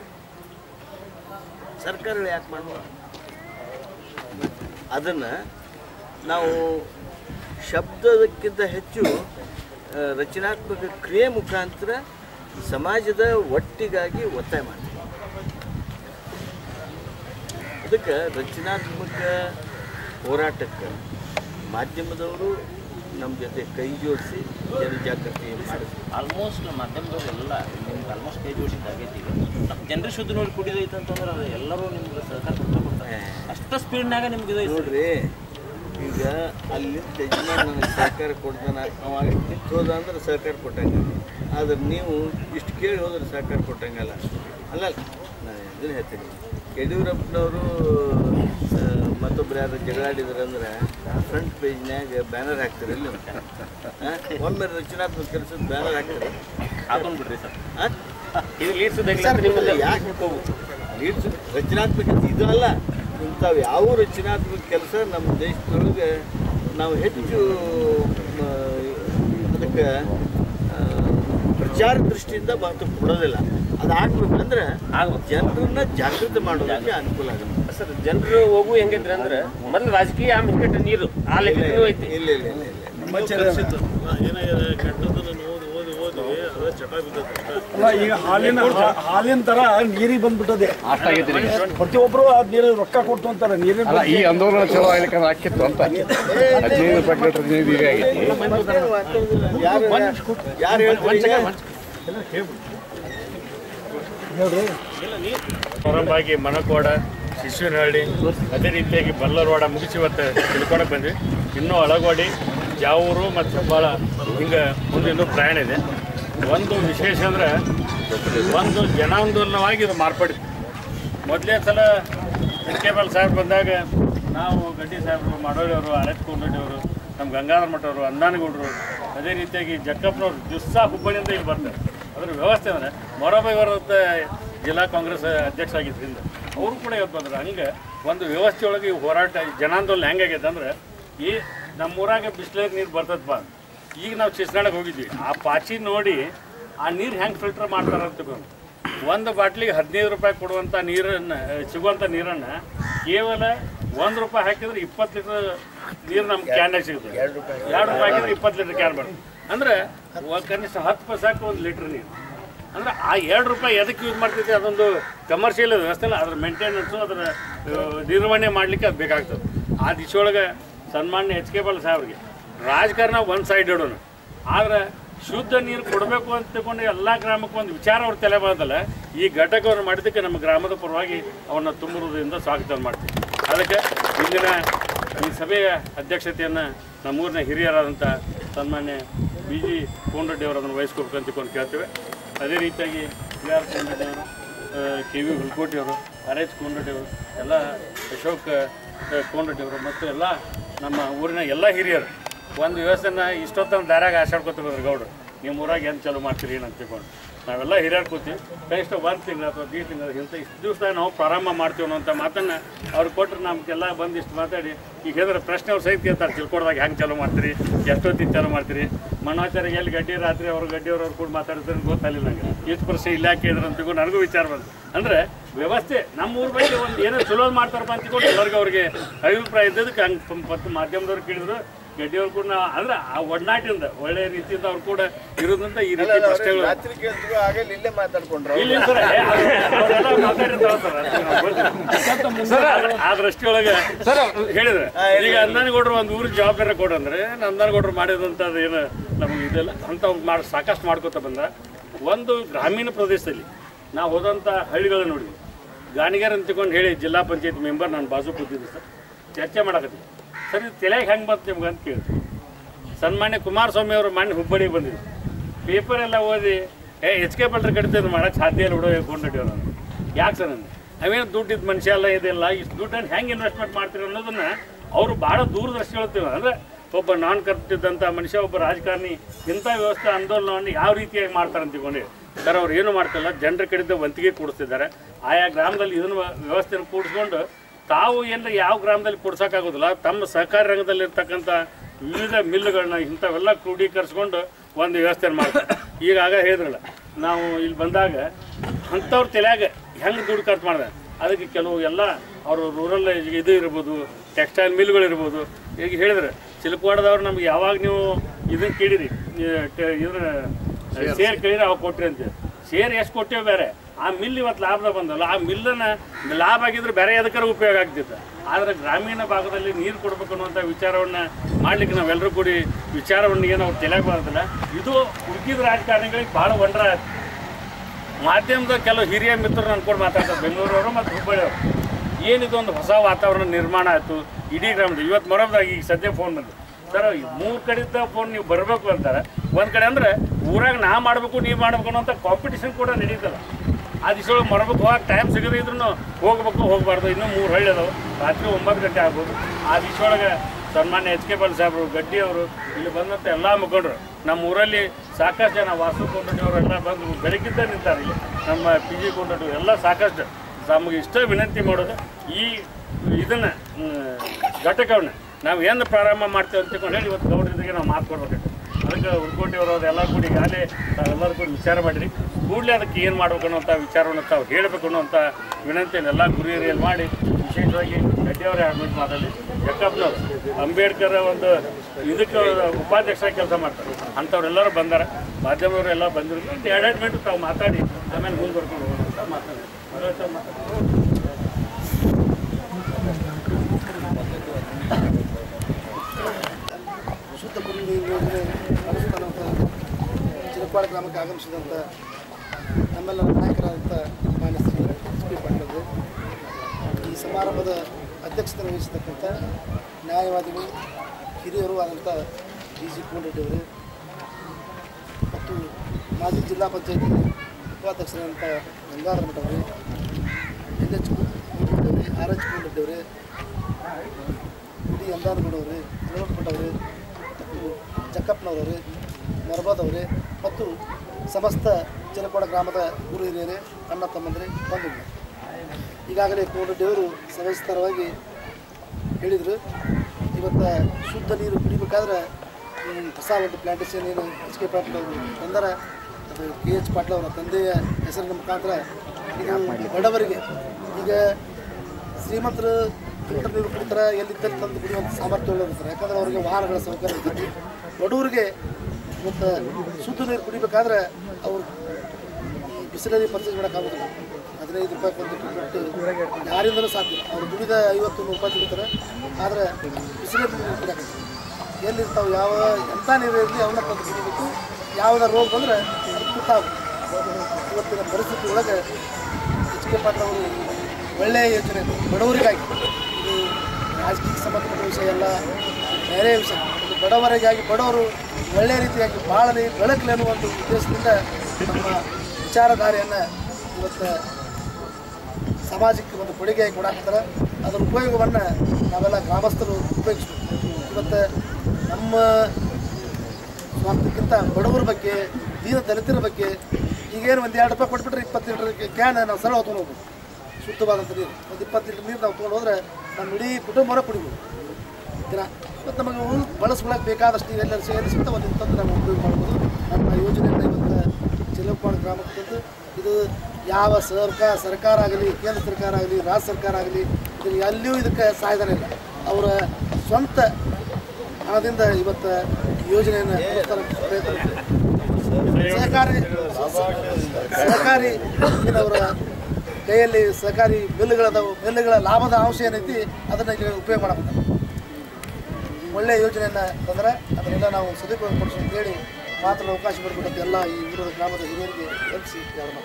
ಸರ್ಕಾರಗಳು ಯಾಕೆ ಮಾಡ್ಬೋದು ಅದನ್ನು ನಾವು ಶಬ್ದಕ್ಕಿಂತ ಹೆಚ್ಚು ಆ, ರಚನಾತ್ಮಕ ಕ್ರಿಯೆ ಮುಖಾಂತರ ಸಮಾಜದ ಒಟ್ಟಿಗಾಗಿ ಒತ್ತಾಯ ಮಾಡ್ತೀವಿ ಅದಕ್ಕೆ ರಚನಾತ್ಮಕ ಹೋರಾಟಕ್ಕೆ ಮಾಧ್ಯಮದವರು ನಮ್ಮ ಜೊತೆ ಕೈ ಜೋಡಿಸಿ ಜನಜಾಗೃತಿ ಮಾಡಿದ್ರು ಆಲ್ಮೋಸ್ಟ್ ಮಾಧ್ಯಮದವರೆಲ್ಲ ನಿಮ್ಗೆ ಆಲ್ಮೋಸ್ಟ್ ಕೈ ಜೋಡಿಸಿದ್ದಾಗೈತಿ ಈಗ ನಮ್ಮ ಜನರು ಶುದ್ಧ ನೋಡಿ ಕುಡಿದೈತೆ ಅಂತಂದ್ರೆ ಅದು ಎಲ್ಲರೂ ನಿಮ್ಗೆ ಸಹಕಾರ ಕೊಡ್ತಾ ಕೊಡ್ತಾರೆ ಅಷ್ಟು ಸ್ಪೀಡ್ನಾಗ ನಿಮ್ಗೆ ಇದು ಐತೆ ನೋಡ್ರಿ ಈಗ ಅಲ್ಲಿ ಯಜಮಾನ್ ನನಗೆ ಸಹಕಾರ ಕೊಡ್ತಾನೆ ಅವಾಗ ನಿಂತು ಹೋದ ಅಂದ್ರೆ ಸಹಕಾರ ಕೊಟ್ಟಂಗೆ ಆದ್ರೆ ನೀವು ಇಷ್ಟು ಕೇಳಿ ಹೋದ್ರೆ ಸಹಕಾರ ಕೊಟ್ಟಂಗಲ್ಲ ಅಲ್ಲ ನಾನು ಇದನ್ನು ಹೇಳ್ತೀನಿ ಯಡಿಯೂರಪ್ಪನವರು ಆ, ಮತ್ತೊಬ್ರು ಯಾರು ಜಗಳಾಡಿದ್ರು ಅಂದ್ರೆ ಫ್ರಂಟ್ ಪೇಜ್ನ್ಯಾಗ ಬ್ಯಾನರ್ ಹಾಕ್ತಾರೆ ಇಲ್ಲಿ ಆ? ಒಮ್ಮೆ ರಚನಾತ್ಮಕ ಕೆಲಸದ ಬ್ಯಾನರ್ ಹಾಕ್ತಾರೆ ಹಾಕೊಂಡ್ ಬಿಡ್ರಿ ಸರ್ ಆ? ಇದು ಲೀಡ್ಸ್ ನಿಮ್ಮದು ಯಾಕೆ ಲೀಡ್ಸ್ ರಚನಾತ್ಮಕ ಇದು ಅಲ್ಲ ಇಂಥವು ಯಾವ ರಚನಾತ್ಮಕ ಕೆಲಸ ನಮ್ಮ ದೇಶದೊಳಗೆ ನಾವು ಹೆಚ್ಚು ಮ, ಅದಕ್ಕೆ ಆ, ಪ್ರಚಾರ ದೃಷ್ಟಿಯಿಂದ ಮಹತ್ವ ಕೊಡೋದಿಲ್ಲ ಅದು ಆಗ್ಬೇಕಂದ್ರೆ ಜನರನ್ನ ಜಾಗೃತಿ ಮಾಡೋದಕ್ಕೆ ಅನುಕೂಲ ಆಗುತ್ತೆ ಸರ್ ಜನರು ಹೋಗು ಹೆಂಗಿದ್ರೆ ಅಂದ್ರೆ ಮೊದಲು ರಾಜಕೀಯ ಆಮೇಲೆ ಹಿಂಗಟ್ಟು ನೀರು ಆ ಲೆಕ್ಕನೂ ಐತಿ ಇಲ್ಲ ಇಲ್ಲ ಇಲ್ಲ ಇಲ್ಲ ಏನಾಗಿದೆ ಕೆಟ್ಟದನ್ನು ಓದಿ ಓದಿ ಓದಿ ಅದೇ ಚಟ ಬಿದ್ದೈತೆ ಅಲ್ಲ ಈಗ ಹಾಲಿನ ಹಾ- ಹಾಲಿನ ತರ ನೀರಿಗೆ ಬಂದ್ಬಿಟ್ಟದೆ ಅಷ್ಟಾಗೈತಿ ಈಗ. ಪ್ರತಿಯೊಬ್ಬರು ಆ ನೀರಿನ ರೊಕ್ಕ ಕೊಡ್ತು ಅಂತಾರೆ ನೀರಿನ ಅಲ್ಲ ಈ ಆಂದೋಲನ ಚಲೋ ಆಗ್ಲಿಕ್ಕೆ ಹಾಕಿತ್ತು ಅಂತ ಹದಿನೈದು ರೂಪಾಯಿ ಲೀಟರ್ ಹದಿನೈದು ಈಗ ಆಗೈತಿ ಯಾರು ಯಾರು ಹೇಳ್ತಾರೆ ಪ್ರಾರಂಭವಾಗಿ ಮನಕೋಡ ಶಿಶುವಿನಹಳ್ಳಿ ಅದೇ ರೀತಿಯಾಗಿ ಬಲ್ಲರವಾಡ ಮುಗಿಸಿ ಇವತ್ತು ತಿಳ್ಕೊಳಕ್ಕೆ ಬಂದ್ವಿ ಇನ್ನೂ ಒಳಗೋಡಿ ಜಾವೂರು ಮತ್ತು ಭಾಳ ಹಿಂಗೆ ಮುಂದೆ ಇನ್ನೂ ಪ್ರಯಾಣ ಇದೆ ಒಂದು ವಿಶೇಷ ಅಂದರೆ ಒಂದು ಜನಾಂದೋಲನವಾಗಿ ಇದು ಮಾರ್ಪಡಿತು ಮೊದಲೇ ಸಲ ಕೇಬಲ್ ಸಾಹೇಬ್ ಬಂದಾಗ ನಾವು ಗಡ್ಡಿ ಸಾಹೇಬರು ಮಾಡೋರವರು ಅರತ್ ಕೊಂಡೋಡಿಯವರು ನಮ್ಮ ಗಂಗಾಧರ ಮಠವರು ಅಂದಾನಗೌಡರು ಅದೇ ರೀತಿಯಾಗಿ ಜಕ್ಕಪ್ಪನವರು ದಿವಸ ಹುಬ್ಬಳ್ಳಿಯಿಂದ ಇಲ್ಲಿ ಬರ್ತಾರೆ ಅದ್ರ ವ್ಯವಸ್ಥೆ ಅಂದರೆ ಮೊರಬೈ ಅವರತ್ತ ಜಿಲ್ಲಾ ಕಾಂಗ್ರೆಸ್ ಅಧ್ಯಕ್ಷ ಆಗಿದ್ದರಿಂದ ಅವರು ಕೂಡ ಇವತ್ತು ಬಂದರು ಹಂಗೆ ಒಂದು ವ್ಯವಸ್ಥೆ ಒಳಗೆ ಈ ಹೋರಾಟ ಈ ಜನಾಂದೋಲನ ಹೆಂಗಾಗೈತೆ ಅಂದ್ರೆ ಈ ನಮ್ಮೂರಾಗ ಬಿಸ್ಲೇರಿ ನೀರು ಬರ್ತದಪ್ಪ ಈಗ ನಾವು ಚಿಸ್ನಾಳಕ್ಕೆ ಹೋಗಿದ್ವಿ ಆ ಪಾಚಿ ನೋಡಿ ಆ ನೀರು ಹೆಂಗೆ ಫಿಲ್ಟರ್ ಮಾಡ್ತಾರೆ ಅಂತ ತಿಳ್ಕೊಂಡು ಒಂದು ಬಾಟ್ಲಿಗೆ ಹದಿನೈದು ರೂಪಾಯಿ ಕೊಡುವಂಥ ನೀರನ್ನು ಸಿಗುವಂಥ ನೀರನ್ನು ಕೇವಲ ಒಂದು ರೂಪಾಯಿ ಹಾಕಿದ್ರೆ ಇಪ್ಪತ್ತು ಲೀಟ್ರ್ ನೀರು ನಮ್ಮ ಕ್ಯಾನ್ನಾಗ ಸಿಗುತ್ತೆ ಎರಡು ರೂಪಾಯಿ ಹಾಕಿದ್ರೆ ಇಪ್ಪತ್ತು ಲೀಟ್ರ್ ಕ್ಯಾನ್ ಬರುತ್ತೆ ಅಂದರೆ ಕನಿಷ್ಠ ಹತ್ತು ಪೈಸಾಕ್ಕೆ ಒಂದು ಲೀಟ್ರ್ ನೀರು ಅಂದ್ರೆ ಆ ಎರಡು ರೂಪಾಯಿ ಎದಕ್ಕೆ ಯೂಸ್ ಮಾಡ್ತೈತೆ ಅದೊಂದು ಕಮರ್ಷಿಯಲ್ ವ್ಯವಸ್ಥೆ ಅಲ್ಲ ಅದ್ರ ಮೇಂಟೆನೆನ್ಸು ಅದರ ಆ, ನಿರ್ವಹಣೆ ಮಾಡಲಿಕ್ಕೆ ಅದು ಬೇಕಾಗ್ತದೆ ಆ ದಿಶೆಯೊಳಗೆ ಸನ್ಮಾನ್ಯ ಎಚ್ ಕೆ ಬಾಲ್ ಸಾಹೇಬ್ರಿಗೆ ರಾಜಕಾರಣ ಒಂದು ಸೈಡ್ ಇಡೋಣ ಆದ್ರೆ ಶುದ್ಧ ನೀರು ಕೊಡಬೇಕು ಅಂತ ತಿಳ್ಕೊಂಡು ಎಲ್ಲ ಗ್ರಾಮಕ್ಕೂ ಒಂದು ವಿಚಾರ ಅವ್ರ ತಲೆ ಬಂದಲ್ಲ ಈ ಘಟಕವನ್ನು ಮಾಡಿದ್ದಕ್ಕೆ ನಮ್ಮ ಗ್ರಾಮದ ಪರವಾಗಿ ಅವನ್ನ ತುಂಬುವುದರಿಂದ ಸ್ವಾಗತ ಮಾಡ್ತೀವಿ ಅದಕ್ಕೆ ಇಂದಿನ ಈ ಸಭೆಯ ಅಧ್ಯಕ್ಷತೆಯನ್ನು ನಮ್ಮೂರಿನ ಹಿರಿಯರಾದಂಥ ಸನ್ಮಾನ್ಯ ಬಿ ಜಿ ಕೋಂಡ್ರೆಡ್ಡಿ ಅವರು ಅದನ್ನು ವಹಿಸ್ಕೋಬೇಕು ಅಂತ ತಿಳ್ಕೊಂಡು ಕೇಳ್ತೇವೆ ಅದೇ ರೀತಿಯಾಗಿ ಬಿ ಆರ್ ಕೋಂಡ್ರೆಡ್ಡಿ ಅವರು ಕೆ ವಿ ಹುಲ್ಕೋಟಿ ಅವರು ಆರ್ ಎಚ್ ಕೋಂಡ್ರೆಡ್ಡಿ ಅವರು ಎಲ್ಲ ಅಶೋಕ್ ಆ, ಕೋಂಡ್ರೆಡ್ಡಿ ಅವರು ಮತ್ತು ಎಲ್ಲ ನಮ್ಮ ಊರಿನ ಎಲ್ಲ ಹಿರಿಯರು ಒಂದು ವ್ಯವಸ್ಥೆನ ಇಷ್ಟೊತ್ತನ ದಾರಾಗ ಆಶಾಡ್ಕೊತ ಬಂದ್ರು ಗೌಡ್ರು ನಿಮ್ಮ ಊರಾಗ ಏನು ಚಲೋ ಮಾಡ್ತೀರಿ ಏನು ಅಂತ ತಿಳ್ಕೊಂಡು ನಾವೆಲ್ಲ ಹಿರಿಯರು ಕೂತಿ ಕನಿಷ್ಠ ಒಂದು ತಿಂಗಳು ಅಥವಾ ದೀಡ್ ತಿಂಗಳು ಇಂಥ ಇಷ್ಟು ದಿವಸದಾಗ ನಾವು ಪ್ರಾರಂಭ ಮಾಡ್ತೀವಿ ಅನ್ನೋಂಥ ಮಾತನ್ನು ಅವ್ರು ಕೊಟ್ಟರೆ ನಮಗೆಲ್ಲ ಬಂದು ಇಷ್ಟು ಮಾತಾಡಿ ಈಗ ಹೇಳಿದ್ರೆ ಪ್ರಶ್ನೆ ಅವ್ರು ಸಹಿತ ಕೇಳ್ತಾರೆ ತಿಳ್ಕೊಡ್ದಾಗ ಹೆಂಗೆ ಚಾಲೂ ಮಾಡ್ತೀರಿ ಎಷ್ಟೊತ್ತಿಗೆ ಚಾಲೂ ಮಾಡ್ತೀರಿ ಮನೋಚಾರಿಗೆ ಎಲ್ಲಿ ಗಡ್ಡಿ ರಾತ್ರಿ ಅವ್ರು ಗಡ್ಡಿಯವ್ರು ಅವ್ರು ಕೂಡ ಮಾತಾಡಿದ್ರೆ ಗೊತ್ತಾಗಲಿಲ್ಲ ನಂಗೆ ಎಷ್ಟು ವರ್ಷ ಇಲಾಖೆ ಇದ್ರ ಅಂತ ತಿಳ್ಕೊಂಡು ನನಗೂ ವಿಚಾರ ಬಂತು ಅಂದರೆ ವ್ಯವಸ್ಥೆ ನಮ್ಮ ಊರ ಬಗ್ಗೆ ಒಂದು ಏನೋ ಚಲೋ ಮಾಡ್ತಾರಪ್ಪ ಅಂತ ತಿಳ್ಕೊಂಡು ಎಲ್ಲರಿಗೂ ಅವ್ರಿಗೆ ಅಭಿಪ್ರಾಯ ಇದ್ದದಕ್ಕೆ ಹಂಗೆ ಮತ್ತು ಮಾಧ್ಯಮದವ್ರು ಕೇಳಿದ್ರು ಗಡ್ಡಿಯವ್ರು ಕೂಡ ನಾವು ಅಂದ್ರೆ ಆ ಒಡನಾಟಿಂದ ಒಳ್ಳೆ ರೀತಿಯಿಂದ ಅವ್ರು ಕೂಡ ಇರೋದ್ರಿಂದ ಈ ರೀತಿ ಪ್ರಶ್ನೆಗಳು ರಾತ್ರಿ ಕೇಳಿದ್ರು ಆಗಲೇ ಇಲ್ಲೇ ಮಾತಾಡ್ಕೊಂಡ್ರು ಇಲ್ಲ ಸರ್ ಏ, ಅವ್ರು- ಅವ್ರೆಲ್ಲ ಮಾತಾಡಿರ್ತಾವ ಸರ್ ಅದು ನಮ್ಗೆ ಗೊತ್ತಿಲ್ಲ. ಆದ್ರ- ಆ ದೃಷ್ಟಿಯೊಳಗೆ ಹೇಳಿದ್ರೆ ಈಗ ಅಂದನಗೌಡರು ಒಂದು ಊರಿಗೆ ಜವಾಬ್ದಾರಿ ಕೊಡಂದ್ರೆ ನಂದನಗೌಡರು ಮಾಡಿದಂಥ ಏನು ನಮಗೆ ಇದೆಲ್ಲ ಅಂತ ಮಾಡಿ ಸಾಕಷ್ಟು ಮಾಡ್ಕೊತ ಬಂದ ಒಂದು ಗ್ರಾಮೀಣ ಪ್ರದೇಶದಲ್ಲಿ ನಾವು ಹೋದಂಥ ಹಳ್ಳಿಗಳನ್ನ ನೋಡಿದ್ವಿ ಗಾಣಿಗಾರ ಅಂತ ತಿಳ್ಕೊಂಡು ಹೇಳಿ ಜಿಲ್ಲಾ ಪಂಚಾಯತ್ ಮೆಂಬರ್ ನಾನು ಬಾಜು ಕೂತಿದ್ದೆ ಸರ್ ಚರ್ಚೆ ಮಾಡಕತ್ತೀವಿ ಸರ್ ಇದು ತಲೆಗೆ ಹೆಂಗೆ ಬಂತು ನಿಮ್ಗೆ ಅಂತ ಕೇಳಿದ್ವಿ ಸನ್ಮಾನ್ಯ ಕುಮಾರಸ್ವಾಮಿ ಅವರು ಮಣ್ಣು ಹುಬ್ಬಳ್ಳಿಗೆ ಬಂದಿದ್ರು ಪೇಪರ್ ಎಲ್ಲ ಓದಿ ಏ ಎಚ್ ಕೆ ಪಲ್ಟ್ರ್ ಕಡಿತೇನೆ ಮಾಡಕ್ಕೆ ಸಾಧ್ಯ ಇಲ್ಲ ಬಿಡೋ ಕೊಂಡ್ರಿ ಅವ್ರು ಯಾಕೆ ಸರ್ ಅಂದೆ ಅವೇನು ದುಡ್ಡಿದ್ದು ಮನುಷ್ಯ ಎಲ್ಲ ಇದೆಲ್ಲ ಇಷ್ಟು ದುಡ್ಡನ್ನು ಹೆಂಗೆ ಇನ್ವೆಸ್ಟ್ಮೆಂಟ್ ಮಾಡ್ತೀರಿ ಅನ್ನೋದನ್ನ ಅವರು ಭಾಳ ದೂರದೃಷ್ಟಿ ಹೇಳ್ತೀವಿ ಅಂದರೆ ಒಬ್ಬ ನಾನ್ ಕರ್ತಿದ್ದಂಥ ಮನುಷ್ಯ ಒಬ್ಬ ರಾಜಕಾರಣಿ ಇಂಥ ವ್ಯವಸ್ಥೆ ಆಂದೋಲನವನ್ನು ಯಾವ ರೀತಿಯಾಗಿ ಮಾಡ್ತಾರೆ ಅಂತ ತಿಳ್ಕೊಂಡು ಸರ್ ಅವ್ರು ಏನು ಮಾಡ್ತಿಲ್ಲ ಜನರ ಕಡೆಯಿಂದ ವಂತಿಗೆ ಕೊಡಿಸ್ತಿದ್ದಾರೆ ಆಯಾ ಗ್ರಾಮದಲ್ಲಿ ಇದನ್ನು ವ್ಯವಸ್ಥೆಯನ್ನು ಕೂಡಿಸ್ಕೊಂಡು ತಾವು ಏನಾರ ಯಾವ ಗ್ರಾಮದಲ್ಲಿ ಕೊಡ್ಸೋಕ್ಕಾಗೋದಿಲ್ಲ ತಮ್ಮ ಸಹಕಾರಿ ರಂಗದಲ್ಲಿರ್ತಕ್ಕಂಥ ವಿವಿಧ ಮಿಲ್ಗಳನ್ನ ಇಂಥವೆಲ್ಲ ಕ್ರೋಢೀಕರಿಸ್ಕೊಂಡು ಒಂದು ವ್ಯವಸ್ಥೆ ಮಾಡ್ತಾರೆ ಈಗ ಆಗ ಹೇಳಿದ್ರಲ್ಲ ನಾವು ಇಲ್ಲಿ ಬಂದಾಗ ಅಂಥವ್ರ ತಲೆಯಾಗ ಹೆಂಗೆ ದುಡ್ಡು ಖರ್ಚು ಮಾಡಿದೆ ಅದಕ್ಕೆ ಕೆಲವು ಎಲ್ಲ ಅವರು ರೂರಲ್ ಇದು ಇರ್ಬೋದು ಟೆಕ್ಸ್ಟೈಲ್ ಮಿಲ್ಗಳು ಇರ್ಬೋದು ಈಗ ಹೇಳಿದ್ರೆ ಚಿಲಕವಾಡದವ್ರು ನಮ್ಗೆ ಯಾವಾಗ ನೀವು ಇದನ್ನು ಕೇಳಿರಿ ಇದ್ರ ಸೇರ್ ಕೇಳಿದ್ರೆ ಅವಾಗ ಕೊಟ್ರಿ ಅಂತ ಸೇರ್ ಎಷ್ಟು ಕೊಟ್ಟೇವೆ ಬೇರೆ ಆ ಮಿಲ್ ಇವತ್ತು ಲಾಭದ ಬಂದಲ್ಲ ಆ ಮಿಲ್ಲನ್ನ ಲಾಭ ಆಗಿದ್ರೆ ಬೇರೆ ಎದಕ್ಕಾರ ಉಪಯೋಗ ಆಗ್ತಿತ್ತು ಆದರೆ ಗ್ರಾಮೀಣ ಭಾಗದಲ್ಲಿ ನೀರು ಕೊಡ್ಬೇಕು ಅನ್ನುವಂಥ ವಿಚಾರವನ್ನು ಮಾಡ್ಲಿಕ್ಕೆ ನಾವೆಲ್ಲರೂ ಕೂಡಿ ವಿಚಾರವನ್ನು ಏನು ಅವ್ರು ತಲೆಗೆ ಬರೋದಿಲ್ಲ ಇದು ಉಳ್ಕಿದ ರಾಜಕಾರಣಿಗಳಿಗೆ ಭಾಳ ಒಂಡ್ರ ಆಯ್ತು ಮಾಧ್ಯಮದ ಕೆಲವು ಹಿರಿಯ ಮಿತ್ರರು ಅನ್ಕೊಂಡು ಮಾತಾಡ್ತಾರೆ ಬೆಂಗಳೂರವರು ಮತ್ತು ಹುಬ್ಬಳ್ಳಿಯವರು ಏನಿದು ಒಂದು ಹೊಸ ವಾತಾವರಣ ನಿರ್ಮಾಣ ಆಯಿತು ಇಡೀ ಗ್ರಾಮದ ಇವತ್ತು ಮರಬ್ದಾಗ ಈಗ ಸದ್ಯ ಫೋನ್ ಬಂದು ಸರ್ ಮೂರು ಕಡೆಯಿಂದ ಫೋನ್ ನೀವು ಬರಬೇಕು ಅಂತಾರೆ ಒಂದು ಕಡೆ ಅಂದರೆ ಊರಾಗ ನಾ ಮಾಡಬೇಕು ನೀವು ಮಾಡಬೇಕು ಅನ್ನೋಂಥ ಕಾಂಪಿಟಿಷನ್ ಕೂಡ ನಡೀತಲ್ಲ ಆ ದಿವಸೊಳಗೆ ಮರಬೇಕು ಹೋಗಕ್ಕೆ ಟೈಮ್ ಸಿಗದೇ ಇದ್ರೂ ಹೋಗ್ಬೇಕು ಹೋಗಬಾರ್ದು ಇನ್ನೂ ಮೂರು ಹಳ್ಳಿ ಅದಾವೆ ರಾತ್ರಿ ಒಂಬತ್ತು ಗಂಟೆ ಆಗ್ಬೋದು ಆ ದಿವಸೊಳಗೆ ಸನ್ಮಾನ್ಯ ಎಚ್ ಕೆ ಬಲ್ ಸಾಹೇಬರು ಗಡ್ಡಿ ಅವರು ಇಲ್ಲಿ ಬಂದಂಥ ಎಲ್ಲ ಮುಖಂಡರು ನಮ್ಮ ಊರಲ್ಲಿ ಸಾಕಷ್ಟು ಜನ ವಾಸು ಕೊಂಡಟಿಯವರೆಲ್ಲ ಬಂದು ಬೆಳಗ್ಗಿದ್ದ ನಿಂತಾರೆ ಇಲ್ಲಿ ನಮ್ಮ ಪಿ ಜಿ ಕೊಂಡಟು ಎಲ್ಲ ಸಾಕಷ್ಟು ನಮಗೆ ಇಷ್ಟ ವಿನಂತಿ ಮಾಡೋದು ಈ ಇದನ್ನು ಘಟಕವನ್ನು ನಾವು ಏನು ಪ್ರಾರಂಭ ಮಾಡ್ತೇವೆ ಅಂತ ತಿಳ್ಕೊಂಡು ಹೇಳಿ ಇವತ್ತು ಗೌಡ್ರಿಗೆ ನಾವು ಮಾತು ಕೊಡ್ಬೇಕು ಅದಕ್ಕೆ ಉರ್ಕೋಟಿಯವರು ಅದೆಲ್ಲ ಕೂಡಿ ಈಗಾಗಲೇ ತಾವೆಲ್ಲರೂ ಕೂಡ ವಿಚಾರ ಮಾಡಿರಿ ಕೂಡಲೇ ಅದಕ್ಕೆ ಏನು ಮಾಡ್ಬೇಕು ಅನ್ನೋಂಥ ವಿಚಾರವನ್ನು ತಾವು ಹೇಳಬೇಕು ಅನ್ನೋಂಥ ವಿನಂತಿಯನ್ನೆಲ್ಲ ಗುರು ಹಿರಿಯಲ್ಲಿ ಮಾಡಿ ವಿಶೇಷವಾಗಿ ಗಡ್ಡಿಯವರೇ ಅಡ್ಮಿಟ್ ಮಾತಾಡಿ ಜಕ್ಕಪ್ಪನವ್ರು ಅಂಬೇಡ್ಕರ್ ಒಂದು ಇದಕ್ಕೆ ಉಪಾಧ್ಯಕ್ಷರಾಗಿ ಕೆಲಸ ಮಾಡ್ತಾರೆ ಅಂಥವ್ರೆಲ್ಲರೂ ಬಂದಾರ ಮಾಧ್ಯಮದವರು ಎಲ್ಲ ಬಂದಿರೋ ಒಂದು ಎರಡು ಎರಡು ಮಿನಿಟ್ ತಾವು ಮಾತಾಡಿ ಆಮೇಲೆ ಮುಂದುವರ್ಕೊಂಡು ಹೋಗೋಣ ಅಂತ ಮಾತಾಡಿ ಮನೋಜ್ ಮಾತಾಡಿ ಶುದ್ಧ ಕುಡಿಯುವ ನೀರು ಯೋಜನೆ ಅನುಷ್ಠಾನದ ಚಿರಪಾಡ ಗ್ರಾಮಕ್ಕೆ ಆಗಮಿಸಿದಂಥ ನಮ್ಮೆಲ್ಲರ ನಾಯಕರಾದಂಥ ಮಾನ್ಯ ಶ್ರೀ ಎಚ್ ಪಿ ಪಾಟೀಲರು ಈ ಸಮಾರಂಭದ ಅಧ್ಯಕ್ಷತೆ ವಹಿಸತಕ್ಕಂಥ ನ್ಯಾಯವಾದಿಗಳು ಹಿರಿಯರು ಆದಂಥ ಡಿ ಜಿ ಕೋನರೆಡ್ಡಿಯವರು ಮತ್ತು ಮಾಜಿ ಜಿಲ್ಲಾ ಪಂಚಾಯತಿ ಉಪಾಧ್ಯಕ್ಷರಾದಂಥ ಗಂಗಾಧರ ಮಠವರು ಎನ್ ಎಚ್ ಕೋನರೆಡ್ಡಿಯವರೇ ಆರ್ ಎಚ್ ಕೋನರೆಡ್ಡಿಯವರೇ ಡಿ ಅಂದಾನಗೌಡವ್ರೆ ಹನುಮಂತಪಟ್ಟವ್ರೆ ಮತ್ತು ಜಕ್ಕಪ್ಪನವರವರೇ ಮೊರಬಾದವರೇ ಮತ್ತು ಸಮಸ್ತ ಚಿಲಕೋಡ ಗ್ರಾಮದ ಗುರು ಹಿರಿಯರೇ ಅಣ್ಣ ತಮ್ಮಂದರೆ ಬಂಧುಗಳು ಈಗಾಗಲೇ ಕೋನರೆಡ್ಡಿಯವರು ಸವಿಸ್ತರವಾಗಿ ಹೇಳಿದರು ಇವತ್ತು ಶುದ್ಧ ನೀರು ಕುಡಿಬೇಕಾದ್ರೆ ಈ ಹೊಸ ಒಂದು ಪ್ಲಾಂಟೇಶನ್ ಏನು ಎಚ್ ಕೆ ಪಾಟೀಲ್ ಅವರು ತಂದರ ಅದು ಕೆ ಎಚ್ ಪಾಟೀಲ್ ಅವರ ತಂದೆಯ ಹೆಸರಿನ ಮುಖಾಂತರ ಇದು ಬಡವರಿಗೆ ಈಗ ಶ್ರೀಮಂತರು ಫಿಲ್ಟರ್ ನೀರು ಕುಡಿತಾರೆ ಎಲ್ಲಿದ್ದಲ್ಲಿ ತಂದು ಕುಡಿಯುವಂಥ ಸಾಮರ್ಥ್ಯ ಉಳ್ಳವರು ಇರ್ತಾರೆ ಯಾಕಂದ್ರೆ ಅವರಿಗೆ ವಾಹನಗಳ ಸೌಕರ್ಯ ಇರ್ತೈತಿ ಬಡವರಿಗೆ ಮತ್ತು ಶುದ್ಧ ನೀರು ಕುಡಿಬೇಕಾದ್ರೆ ಅವರು ಈ ಬಿಸಿಲಲ್ಲಿ ಪರ್ಚೇಸ್ ಮಾಡೋಕ್ಕಾಗೋದಿಲ್ಲ ಹದಿನೈದು ರೂಪಾಯಿ ಒಂದು ಕೊಟ್ಟು ಯಾರಿಂದಲೂ ಸಾಧ್ಯ ಅವ್ರು ದುಡಿದ ಐವತ್ತು ನೂರು ರೂಪಾಯಿ ದುಡಿತಾರೆ ಆದರೆ ಬಿಸಿಲಲ್ಲಿ ನೀರು ಕುಡಿಯೋಕ್ಕಾಗಲ್ಲ ಎಲ್ಲಿರ್ತಾವೆ ಯಾವ ಎಂಥ ನೀರು ಇರಲಿ ಅವನ್ನ ತಂದು ಕುಡಿಬೇಕು ಯಾವುದೇ ರೋಗ ಬಂದರೆ ಅದು ಗೊತ್ತಾಗುತ್ತೆ ಇವತ್ತಿನ ಪರಿಸ್ಥಿತಿ ಒಳಗೆ ಎಚ್ ಕೆ ಪಾಟೀಲ್ ಅವರು ಒಳ್ಳೆಯ ಯೋಚನೆ ಬಡವರಿಗಾಗಿ ಇದು ರಾಜಕೀಯಕ್ಕೆ ಸಂಬಂಧಪಟ್ಟ ವಿಷಯ ಎಲ್ಲ ಬೇರೆ ವಿಷಯ ಇದು ಬಡವರಿಗಾಗಿ ಬಡವರು ಒಳ್ಳೆಯ ರೀತಿಯಾಗಿ ಬಾಳಲಿ ಬೆಳಕಲಿ ಅನ್ನುವ ಒಂದು ಉದ್ದೇಶದಿಂದ ನಮ್ಮ ವಿಚಾರಧಾರೆಯನ್ನು ಇವತ್ತು ಸಮಾಜಕ್ಕೆ ಒಂದು ಕೊಡುಗೆಯಾಗಿ ಕೊಡಾಕ್ತಾರೆ ಅದರ ಉಪಯೋಗವನ್ನು ನಾವೆಲ್ಲ ಗ್ರಾಮಸ್ಥರು ಉಪಯೋಗಿಸ್ಬೇಕು ಇವತ್ತು ನಮ್ಮ ಸ್ವಾರ್ಥಕ್ಕಿಂತ ಬಡವರ ಬಗ್ಗೆ ದೀನ ದಲಿತರ ಬಗ್ಗೆ ಈಗೇನು ಒಂದು ಎರಡು ರೂಪಾಯಿ ಕೊಟ್ಬಿಟ್ರೆ ಇಪ್ಪತ್ತು ಲೀಟ್ರ್ ಕ್ಯಾನ್ ನಾವು ಸರಳ ಹೊತ್ಕೊಂಡು ಹೋಗ್ಬೋದು ಶುದ್ಧವಾದಂಥ ನೀರು ಒಂದು ಇಪ್ಪತ್ತು ಲೀಟ್ರ್ ನೀರು ನಾವು ತೊಗೊಂಡು ಹೋದ್ರೆ ನಮ್ಮ ಇಡೀ ಕುಟುಂಬನ ಕುಡಿಬೋದು ದಿನ ಮತ್ತು ನಮಗೆ ಉಳ್ ಬಳಸ್ಕೊಳಕ್ಕೆ ಬೇಕಾದಷ್ಟು ನೀರು ಎಲ್ಲರೂ ಎಲ್ಲಿ ಸಿಗ್ತಾವೆ ಅಲ್ಲಿ ತಂದು ನಾವು ಉಪಯೋಗ ಮಾಡ್ಬೋದು ನಮ್ಮ ಯೋಜನೆಯಿಂದ ಇವತ್ತು ಚಿಲಪಾಣ ಗ್ರಾಮಕ್ಕೆ ತಂದು ಇದು ಯಾವ ಸರ್ಕಾರ ಸರ್ಕಾರ ಆಗಲಿ ಕೇಂದ್ರ ಸರ್ಕಾರ ಆಗಲಿ ರಾಜ್ಯ ಸರ್ಕಾರ ಆಗಲಿ ಇದು ಎಲ್ಲಿಯೂ ಇದಕ್ಕೆ ಸಾಧನೆ ಇಲ್ಲ ಅವರ ಸ್ವಂತ ಹಣದಿಂದ ಇವತ್ತು ಯೋಜನೆಯನ್ನು ಅನುಷ್ಠಾನ ಪ್ರಯತ್ನ ಮಾಡ್ತಾರೆ. ಸಹಕಾರಿ ಸಹಕಾರಿ ಅವರ ಕೈಯಲ್ಲಿ ಸಹಕಾರಿ ಮಿಲ್ಗಳದಾವು ಮಿಲ್ಗಳ ಲಾಭದ ಅಂಶ ಏನೈತಿ ಅದನ್ನು ಈಗ ಉಪಯೋಗ ಮಾಡಬೇಕು ಒಳ್ಳೆಯ ಯೋಜನೆಯನ್ನು ತಂದರೆ ಅದನ್ನೆಲ್ಲ ನಾವು ಸದುಪಯೋಗ ಪಡಿಸೋ ಅಂತೇಳಿ ಮಾತ್ರ ಅವಕಾಶ ಮಾಡಿಕೊಟ್ಟಂತೆ ಎಲ್ಲ ಈ ವಿರೋಧ ಗ್ರಾಮದ ಹಿರಿಯರಿಗೆ ಕಲಿಸಿ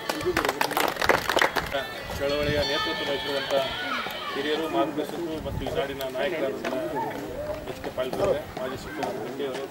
ಚಳವಳಿಯ ನೇತೃತ್ವ ವಹಿಸಿರುವಂಥ ಹಿರಿಯರು ಮಾರ್ಗದರ್ಶಕರು ಮತ್ತು ಈ ನಾಡಿನ ನಾಯಕರಾದ ಎಚ್ ಕೆ ಪಾಲ್ಗೊಳ್ಳೆ ಮಾಜಿ ಶಿಕ್ಷಕ ರೆಡ್ಡಿಯವರೇ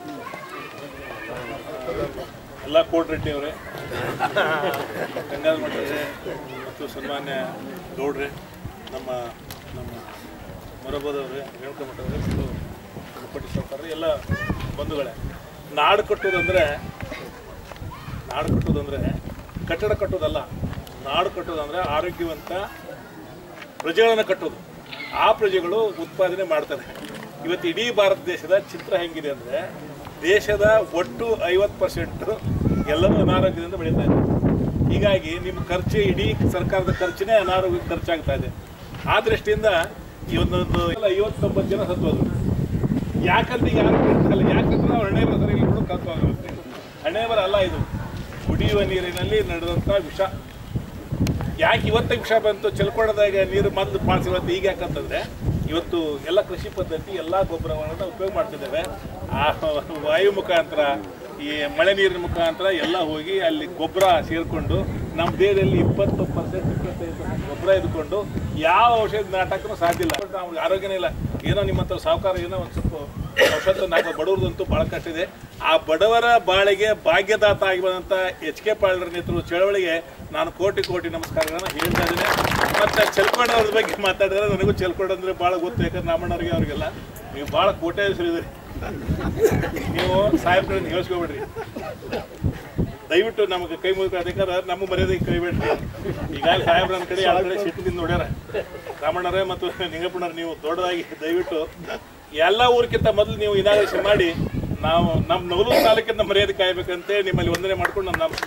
ಎಲ್ಲ ಕೋಟ್ ರೆಡ್ಡಿಯವರೇ ಗಂಗಾಧರ ಮಠರೇ ಮತ್ತು ಸನ್ಮಾನ್ಯ ಗೌಡ್ರೆ ನಮ್ಮ ನಮ್ಮ ಮೊರಬೋದವ್ರೆ ರೇಣುಕ ಮಠವರೇ ಮತ್ತು ಮುಪ್ಪಟ್ಟಿ ಸಾವುಕಾರರು ಎಲ್ಲ ಬಂಧುಗಳೇ ನಾಡು ಕಟ್ಟೋದಂದರೆ ನಾಡು ಕಟ್ಟೋದಂದರೆ ಕಟ್ಟಡ ಕಟ್ಟೋದಲ್ಲ ನಾಡು ಕಟ್ಟೋದಂದರೆ ಆರೋಗ್ಯವಂತ ಪ್ರಜೆಗಳನ್ನು ಕಟ್ಟೋದು ಆ ಪ್ರಜೆಗಳು ಉತ್ಪಾದನೆ ಮಾಡ್ತಾರೆ ಇವತ್ತು ಇಡೀ ಭಾರತ ದೇಶದ ಚಿತ್ರ ಹೆಂಗಿದೆ ಅಂದರೆ ದೇಶದ ಒಟ್ಟು ಐವತ್ತು ಪರ್ಸೆಂಟು ಎಲ್ಲರೂ ಅನಾರೋಗ್ಯದಿಂದ ಬೆಳೀತಾ ಇದೆ ಹೀಗಾಗಿ ನಿಮ್ಮ ಖರ್ಚು ಇಡೀ ಸರ್ಕಾರದ ಖರ್ಚಿನೇ ಅನಾರೋಗ್ಯ ಖರ್ಚಾಗ್ತಾ ಇದೆ ಆ ದೃಷ್ಟಿಯಿಂದ ಈ ಒಂದೊಂದು ಐವತ್ತೊಂಬತ್ತು ಜನ ಸತ್ತೋದ್ರು ಯಾಕಂದ್ರೆ ಯಾರು ಕೇಳ್ತಾರಲ್ಲ ಯಾಕಂದ್ರೆ ನಾವು ಹಣೆ ಬರ ಸರಿ ಕೂಡ ಕಲ್ತೋಗುತ್ತೆ ಹಣೆ ಬರ ಅಲ್ಲ ಇದು ಕುಡಿಯುವ ನೀರಿನಲ್ಲಿ ನಡೆದಂಥ ವಿಷ ಯಾಕೆ ಇವತ್ತೇ ವಿಷ ಬಂತು ಚೆಲ್ಕೊಳದಾಗ ನೀರು ಮೊದಲು ಪಾಲಿಸಿರುವಂತ ಈಗ ಯಾಕಂತಂದ್ರೆ ಇವತ್ತು ಎಲ್ಲ ಕೃಷಿ ಪದ್ಧತಿ ಎಲ್ಲ ಗೊಬ್ಬರಗಳನ್ನು ಉಪಯೋಗ ಮಾಡ್ತಿದ್ದೇವೆ ಆ ವಾಯು ಮುಖಾಂತರ ಈ ಮಳೆ ನೀರಿನ ಮುಖಾಂತರ ಎಲ್ಲ ಹೋಗಿ ಅಲ್ಲಿ ಗೊಬ್ಬರ ಸೇರಿಕೊಂಡು ನಮ್ಮ ದೇಹದಲ್ಲಿ ಇಪ್ಪತ್ತು ಪರ್ಸೆಂಟ್ ಇಪ್ಪತ್ತೈದು ಪರ್ಸೆಂಟ್ ಗೊಬ್ಬರ ಇದ್ಕೊಂಡು ಯಾವ ಔಷಧ ನಾಟಕನೂ ಸಾಧ್ಯ ಇಲ್ಲ ನಮ್ಗೆ ಆರೋಗ್ಯನೇ ಇಲ್ಲ ಏನೋ ನಿಮ್ಮಂಥ ಸಾಹುಕಾರ ಏನೋ ಒಂದು ಸ್ವಲ್ಪ ಔಷಧ ನಾಲ್ಕು ಬಡವ್ರದಂತೂ ಭಾಳ ಕಷ್ಟ ಇದೆ ಆ ಬಡವರ ಬಾಳಿಗೆ ಭಾಗ್ಯದಾತ ಆಗಿ ಬಂದಂಥ ಎಚ್ ಕೆ ಪಾಳ್ಯರ ನೇತೃತ್ವ ಚಳವಳಿಗೆ ನಾನು ಕೋಟಿ ಕೋಟಿ ನಮಸ್ಕಾರಗಳನ್ನ ಹೇಳ್ತಾ ಇದ್ದೀನಿ ಮತ್ತು ಚೆಲ್ಕೊಂಡವ್ರ ಬಗ್ಗೆ ಮಾತಾಡಿದ್ರೆ ನನಗೂ ಚೆಲ್ಕೊಂಡ್ ಅಂದ್ರೆ ಭಾಳ ಗೊತ್ತು ಯಾಕಂದ್ರೆ ರಾಮಣ್ಣವ್ರಿಗೆ ಅವ್ರಿಗೆಲ್ಲ ನೀವು ಭಾಳ ಕೋಟೆ ಹೆಸರಿದ್ರಿ ನೀವು ಸಾಹೇಬ್ರನ್ನ ಹೇಳ್ಸ್ಕೊಬೇಡ್ರಿ ದಯವಿಟ್ಟು ನಮಗೆ ಕೈ ಮುಗಿದ ಅಧಿಕಾರ ನಮ್ಮ ಮರ್ಯಾದೆಗೆ ಕೈ ಬಿಡ್ರಿ ಈಗಾಗಲೇ ಸಾಹೇಬ್ರ ನನ್ನ ಕಡೆ ಯಾವ ಕಡೆ ಸಿಟ್ಟಿನಿಂದ ನೋಡ್ಯಾರ ರಾಮಣ್ಣರೇ ಮತ್ತು ನಿಂಗಪ್ಪಣ್ಣರು ನೀವು ದೊಡ್ಡದಾಗಿ ದಯವಿಟ್ಟು ಎಲ್ಲ ಊರಿಗಿಂತ ಮೊದಲು ನೀವು ಇನಾಗ್ರೇಷನ್ ಮಾಡಿ ನಾವು ನಮ್ಮ ನವಲೂರು ತಾಲೂಕಿಂದ ಮರ್ಯಾದೆ ಕಾಯ್ಬೇಕಂತೆ ನಿಮ್ಮಲ್ಲಿ ವಂದನೆ ಮಾಡ್ಕೊಂಡು ನನ್ನ ನಮ್ಮ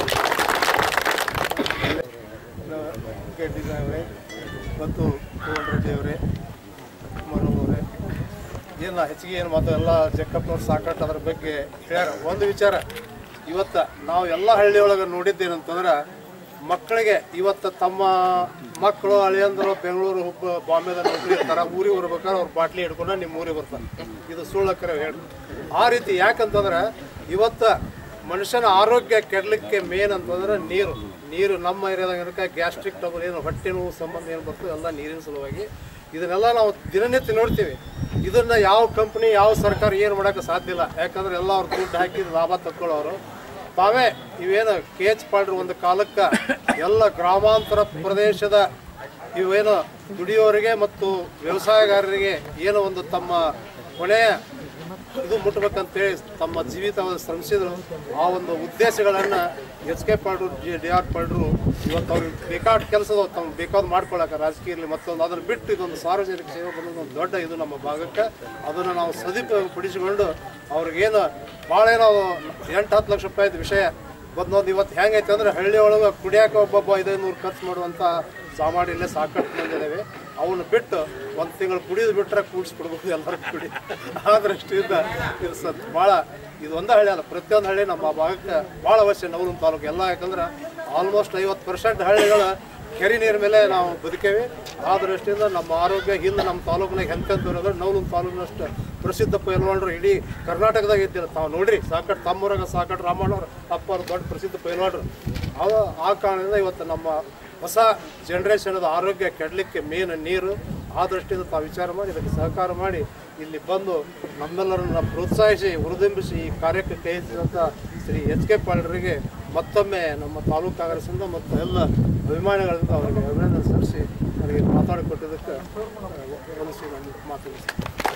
ಕೆ ಡಿ ಸಾಹೇಬ್ರೆ ಮತ್ತು ಕೋವನ್ ರೆಡ್ಡಿ ಅವರೇ ಮನೋವರೇ ಏನು ಹೆಚ್ಚಿಗೆ ಏನು ಮಾತು ಎಲ್ಲ ಜಕ್ಕಪ್ಪನವ್ರು ಸಾಕಷ್ಟು ಅದ್ರ ಬಗ್ಗೆ ಹೇಳ್ಯಾರ ಒಂದು ವಿಚಾರ ಇವತ್ತು ನಾವು ಎಲ್ಲ ಹಳ್ಳಿಯೊಳಗೆ ನೋಡಿದ್ದೇನಂತಂದ್ರೆ ಮಕ್ಕಳಿಗೆ ಇವತ್ತು ತಮ್ಮ ಮಕ್ಕಳು ಅಳಿಯಂದರು ಬೆಂಗಳೂರು ಹುಬ್ಬ ಬಾಂಬೆದ ನೌಕರಿ ಇರ್ತಾರೆ ಊರಿಗೆ ಬರ್ಬೇಕಾದ್ರೆ ಅವ್ರು ಬಾಟ್ಲಿ ಹಿಡ್ಕೊಂಡು ನಿಮ್ಮ ಊರಿಗೆ ಬರ್ತಾರೆ ಇದು ಸುಳ್ಳಕ್ಕರೆ ಹೇಳಿ ಆ ರೀತಿ ಯಾಕಂತಂದ್ರೆ ಇವತ್ತು ಮನುಷ್ಯನ ಆರೋಗ್ಯ ಕೆಡಲಿಕ್ಕೆ ಮೇನ್ ಅಂತಂದ್ರೆ ನೀರು ನೀರು ನಮ್ಮ ಏರಿಯಾದಾಗ ಏನಕ್ಕೆ ಗ್ಯಾಸ್ಟ್ರಿಕ್ ಟ್ರಬಲ್ ಏನು ಹೊಟ್ಟೆ ನೋವು ಸಂಬಂಧ ಏನು ಬರ್ತದೆ ಎಲ್ಲ ನೀರಿನ ಸಲುವಾಗಿ ಇದನ್ನೆಲ್ಲ ನಾವು ದಿನನಿತ್ಯ ನೋಡ್ತೀವಿ ಇದನ್ನ ಯಾವ ಕಂಪ್ನಿ ಯಾವ ಸರ್ಕಾರ ಏನು ಮಾಡೋಕ್ಕೆ ಸಾಧ್ಯ ಇಲ್ಲ ಯಾಕಂದ್ರೆ ಎಲ್ಲ ಅವ್ರು ದುಡ್ಡು ಹಾಕಿ ಲಾಭ ತಕ್ಕೊಳ್ಳೋರು ತಾವೇ ಇವೇನು ಕೆ ಎಚ್ ಪಾಲ್ರು ಒಂದು ಕಾಲಕ್ಕೆ ಎಲ್ಲ ಗ್ರಾಮಾಂತರ ಪ್ರದೇಶದ ಇವೇನು ದುಡಿಯೋರಿಗೆ ಮತ್ತು ವ್ಯವಸಾಯಗಾರರಿಗೆ ಏನೋ ಒಂದು ತಮ್ಮ ಕೊನೆಯ ಇದು ಮುಟ್ಬೇಕಂತೇಳಿ ತಮ್ಮ ಜೀವಿತವನ್ನು ಶ್ರಮಿಸಿದ್ರು ಆ ಒಂದು ಉದ್ದೇಶಗಳನ್ನು ಎಚ್ ಕೆ ಪಾಲ್ರು ಜಿ ಡಿ ಆರ್ ಪಾಲ್ರು ಇವತ್ತು ಅವ್ರಿಗೆ ಬೇಕಾದ ಕೆಲಸದ ತಮ್ಮ ಬೇಕಾದ ಮಾಡ್ಕೊಳಕ್ಕೆ ರಾಜಕೀಯ ಇರಲಿ ಮತ್ತೊಂದು ಅದನ್ನು ಬಿಟ್ಟು ಇದೊಂದು ಸಾರ್ವಜನಿಕ ಸೇವೆ ಬಂದದ್ದು ಒಂದು ದೊಡ್ಡ ಇದು ನಮ್ಮ ಭಾಗಕ್ಕೆ ಅದನ್ನು ನಾವು ಸದುಪಯೋಗ ಪಡಿಸಿಕೊಂಡು ಅವ್ರಿಗೇನು ಭಾಳ ಏನೋ ಎಂಟು ಹತ್ತು ಲಕ್ಷ ರೂಪಾಯಿದ ವಿಷಯ ಬಂದೊಂದು ಇವತ್ತು ಹೆಂಗೈತೆ ಅಂದ್ರೆ ಹಳ್ಳಿ ಒಳಗೆ ಕುಡಿಯೋಕೆ ಒಬ್ಬೊಬ್ಬ ಐದೈದು ನೂರು ಖರ್ಚು ಮಾಡುವಂಥ ಸಾಮಾನು ಇಲ್ಲೇ ಸಾಕಷ್ಟು ಮಂದಿದ್ದಾವೆ ಅವನ್ನ ಬಿಟ್ಟು ಒಂದು ತಿಂಗಳು ಕುಡಿದು ಬಿಟ್ಟರೆ ಕೂಡಿಸ್ಬಿಡ್ಬೋದು ಎಲ್ಲರೂ ಕುಡಿ ಆ ದೃಷ್ಟಿಯಿಂದ ಇದು ಸತ್ ಭಾಳ ಇದು ಒಂದೇ ಹಳ್ಳಿ ಅಲ್ಲ ಪ್ರತಿಯೊಂದು ಹಳ್ಳಿ ನಮ್ಮ ಭಾಗಕ್ಕೆ ಭಾಳ ಅವಶ್ಯ ನವಲೂರು ತಾಲೂಕು ಎಲ್ಲ ಯಾಕಂದ್ರೆ ಆಲ್ಮೋಸ್ಟ್ ಐವತ್ತು ಪರ್ಸೆಂಟ್ ಹಳ್ಳಿಗಳು ಕೆರೆ ನೀರು ಮೇಲೆ ನಾವು ಬದುಕೇವಿ ಆ ದೃಷ್ಟಿಯಿಂದ ನಮ್ಮ ಆರೋಗ್ಯ ಹಿಂದೆ ನಮ್ಮ ತಾಲೂಕಿನಾಗ ಎಂತೆಂತ ಇರೋದ್ರೆ ನವಲೂರು ತಾಲೂಕಿನಷ್ಟು ಪ್ರಸಿದ್ಧ ಪೈಲ್ವಾನರು ಇಡೀ ಕರ್ನಾಟಕದಾಗ ಇದ್ದಿಲ್ಲ ತಾವು ನೋಡ್ರಿ ಸಾಕಟ್ಟು ತಮ್ಮೂರಾಗ ಸಾಕಟ್ಟು ರಾಮಣ್ಣವ್ರು ಅಪ್ಪ ಅವ್ರು ದೊಡ್ಡ ಪ್ರಸಿದ್ಧ ಪೈಲ್ವಾನರು ಅವ ಆ ಕಾರಣದಿಂದ ಇವತ್ತು ನಮ್ಮ ಹೊಸ ಜನ್ರೇಷನದ ಆರೋಗ್ಯ ಕೆಡಲಿಕ್ಕೆ ಮೇನ್ ನೀರು ಆ ದೃಷ್ಟಿಯಿಂದ ತಾವು ವಿಚಾರ ಮಾಡಿ ಇದಕ್ಕೆ ಸಹಕಾರ ಮಾಡಿ ಇಲ್ಲಿ ಬಂದು ನಮ್ಮೆಲ್ಲರನ್ನ ಪ್ರೋತ್ಸಾಹಿಸಿ ಹುರಿದುಂಬಿಸಿ ಈ ಕಾರ್ಯಕ್ಕೆ ಕೈ ಎತ್ತಿದಂಥ ಶ್ರೀ ಎಚ್ ಕೆ ಪಾಲ್ರಿಗೆ ಮತ್ತೊಮ್ಮೆ ನಮ್ಮ ತಾಲೂಕು ಕಾಂಗ್ರೆಸ್ಸಿಂದ ಮತ್ತು ಎಲ್ಲ ಅಭಿಮಾನಿಗಳಿಂದ ಅವರಿಗೆ ಅಭಿನಂದನೆ ಸಲ್ಲಿಸಿ ನನಗೆ ಮಾತಾಡಿಕೊಟ್ಟಿದ್ದಕ್ಕೆ ಒಂದು ನಾನು ಮಾತಾಡಿಸ್ತೀನಿ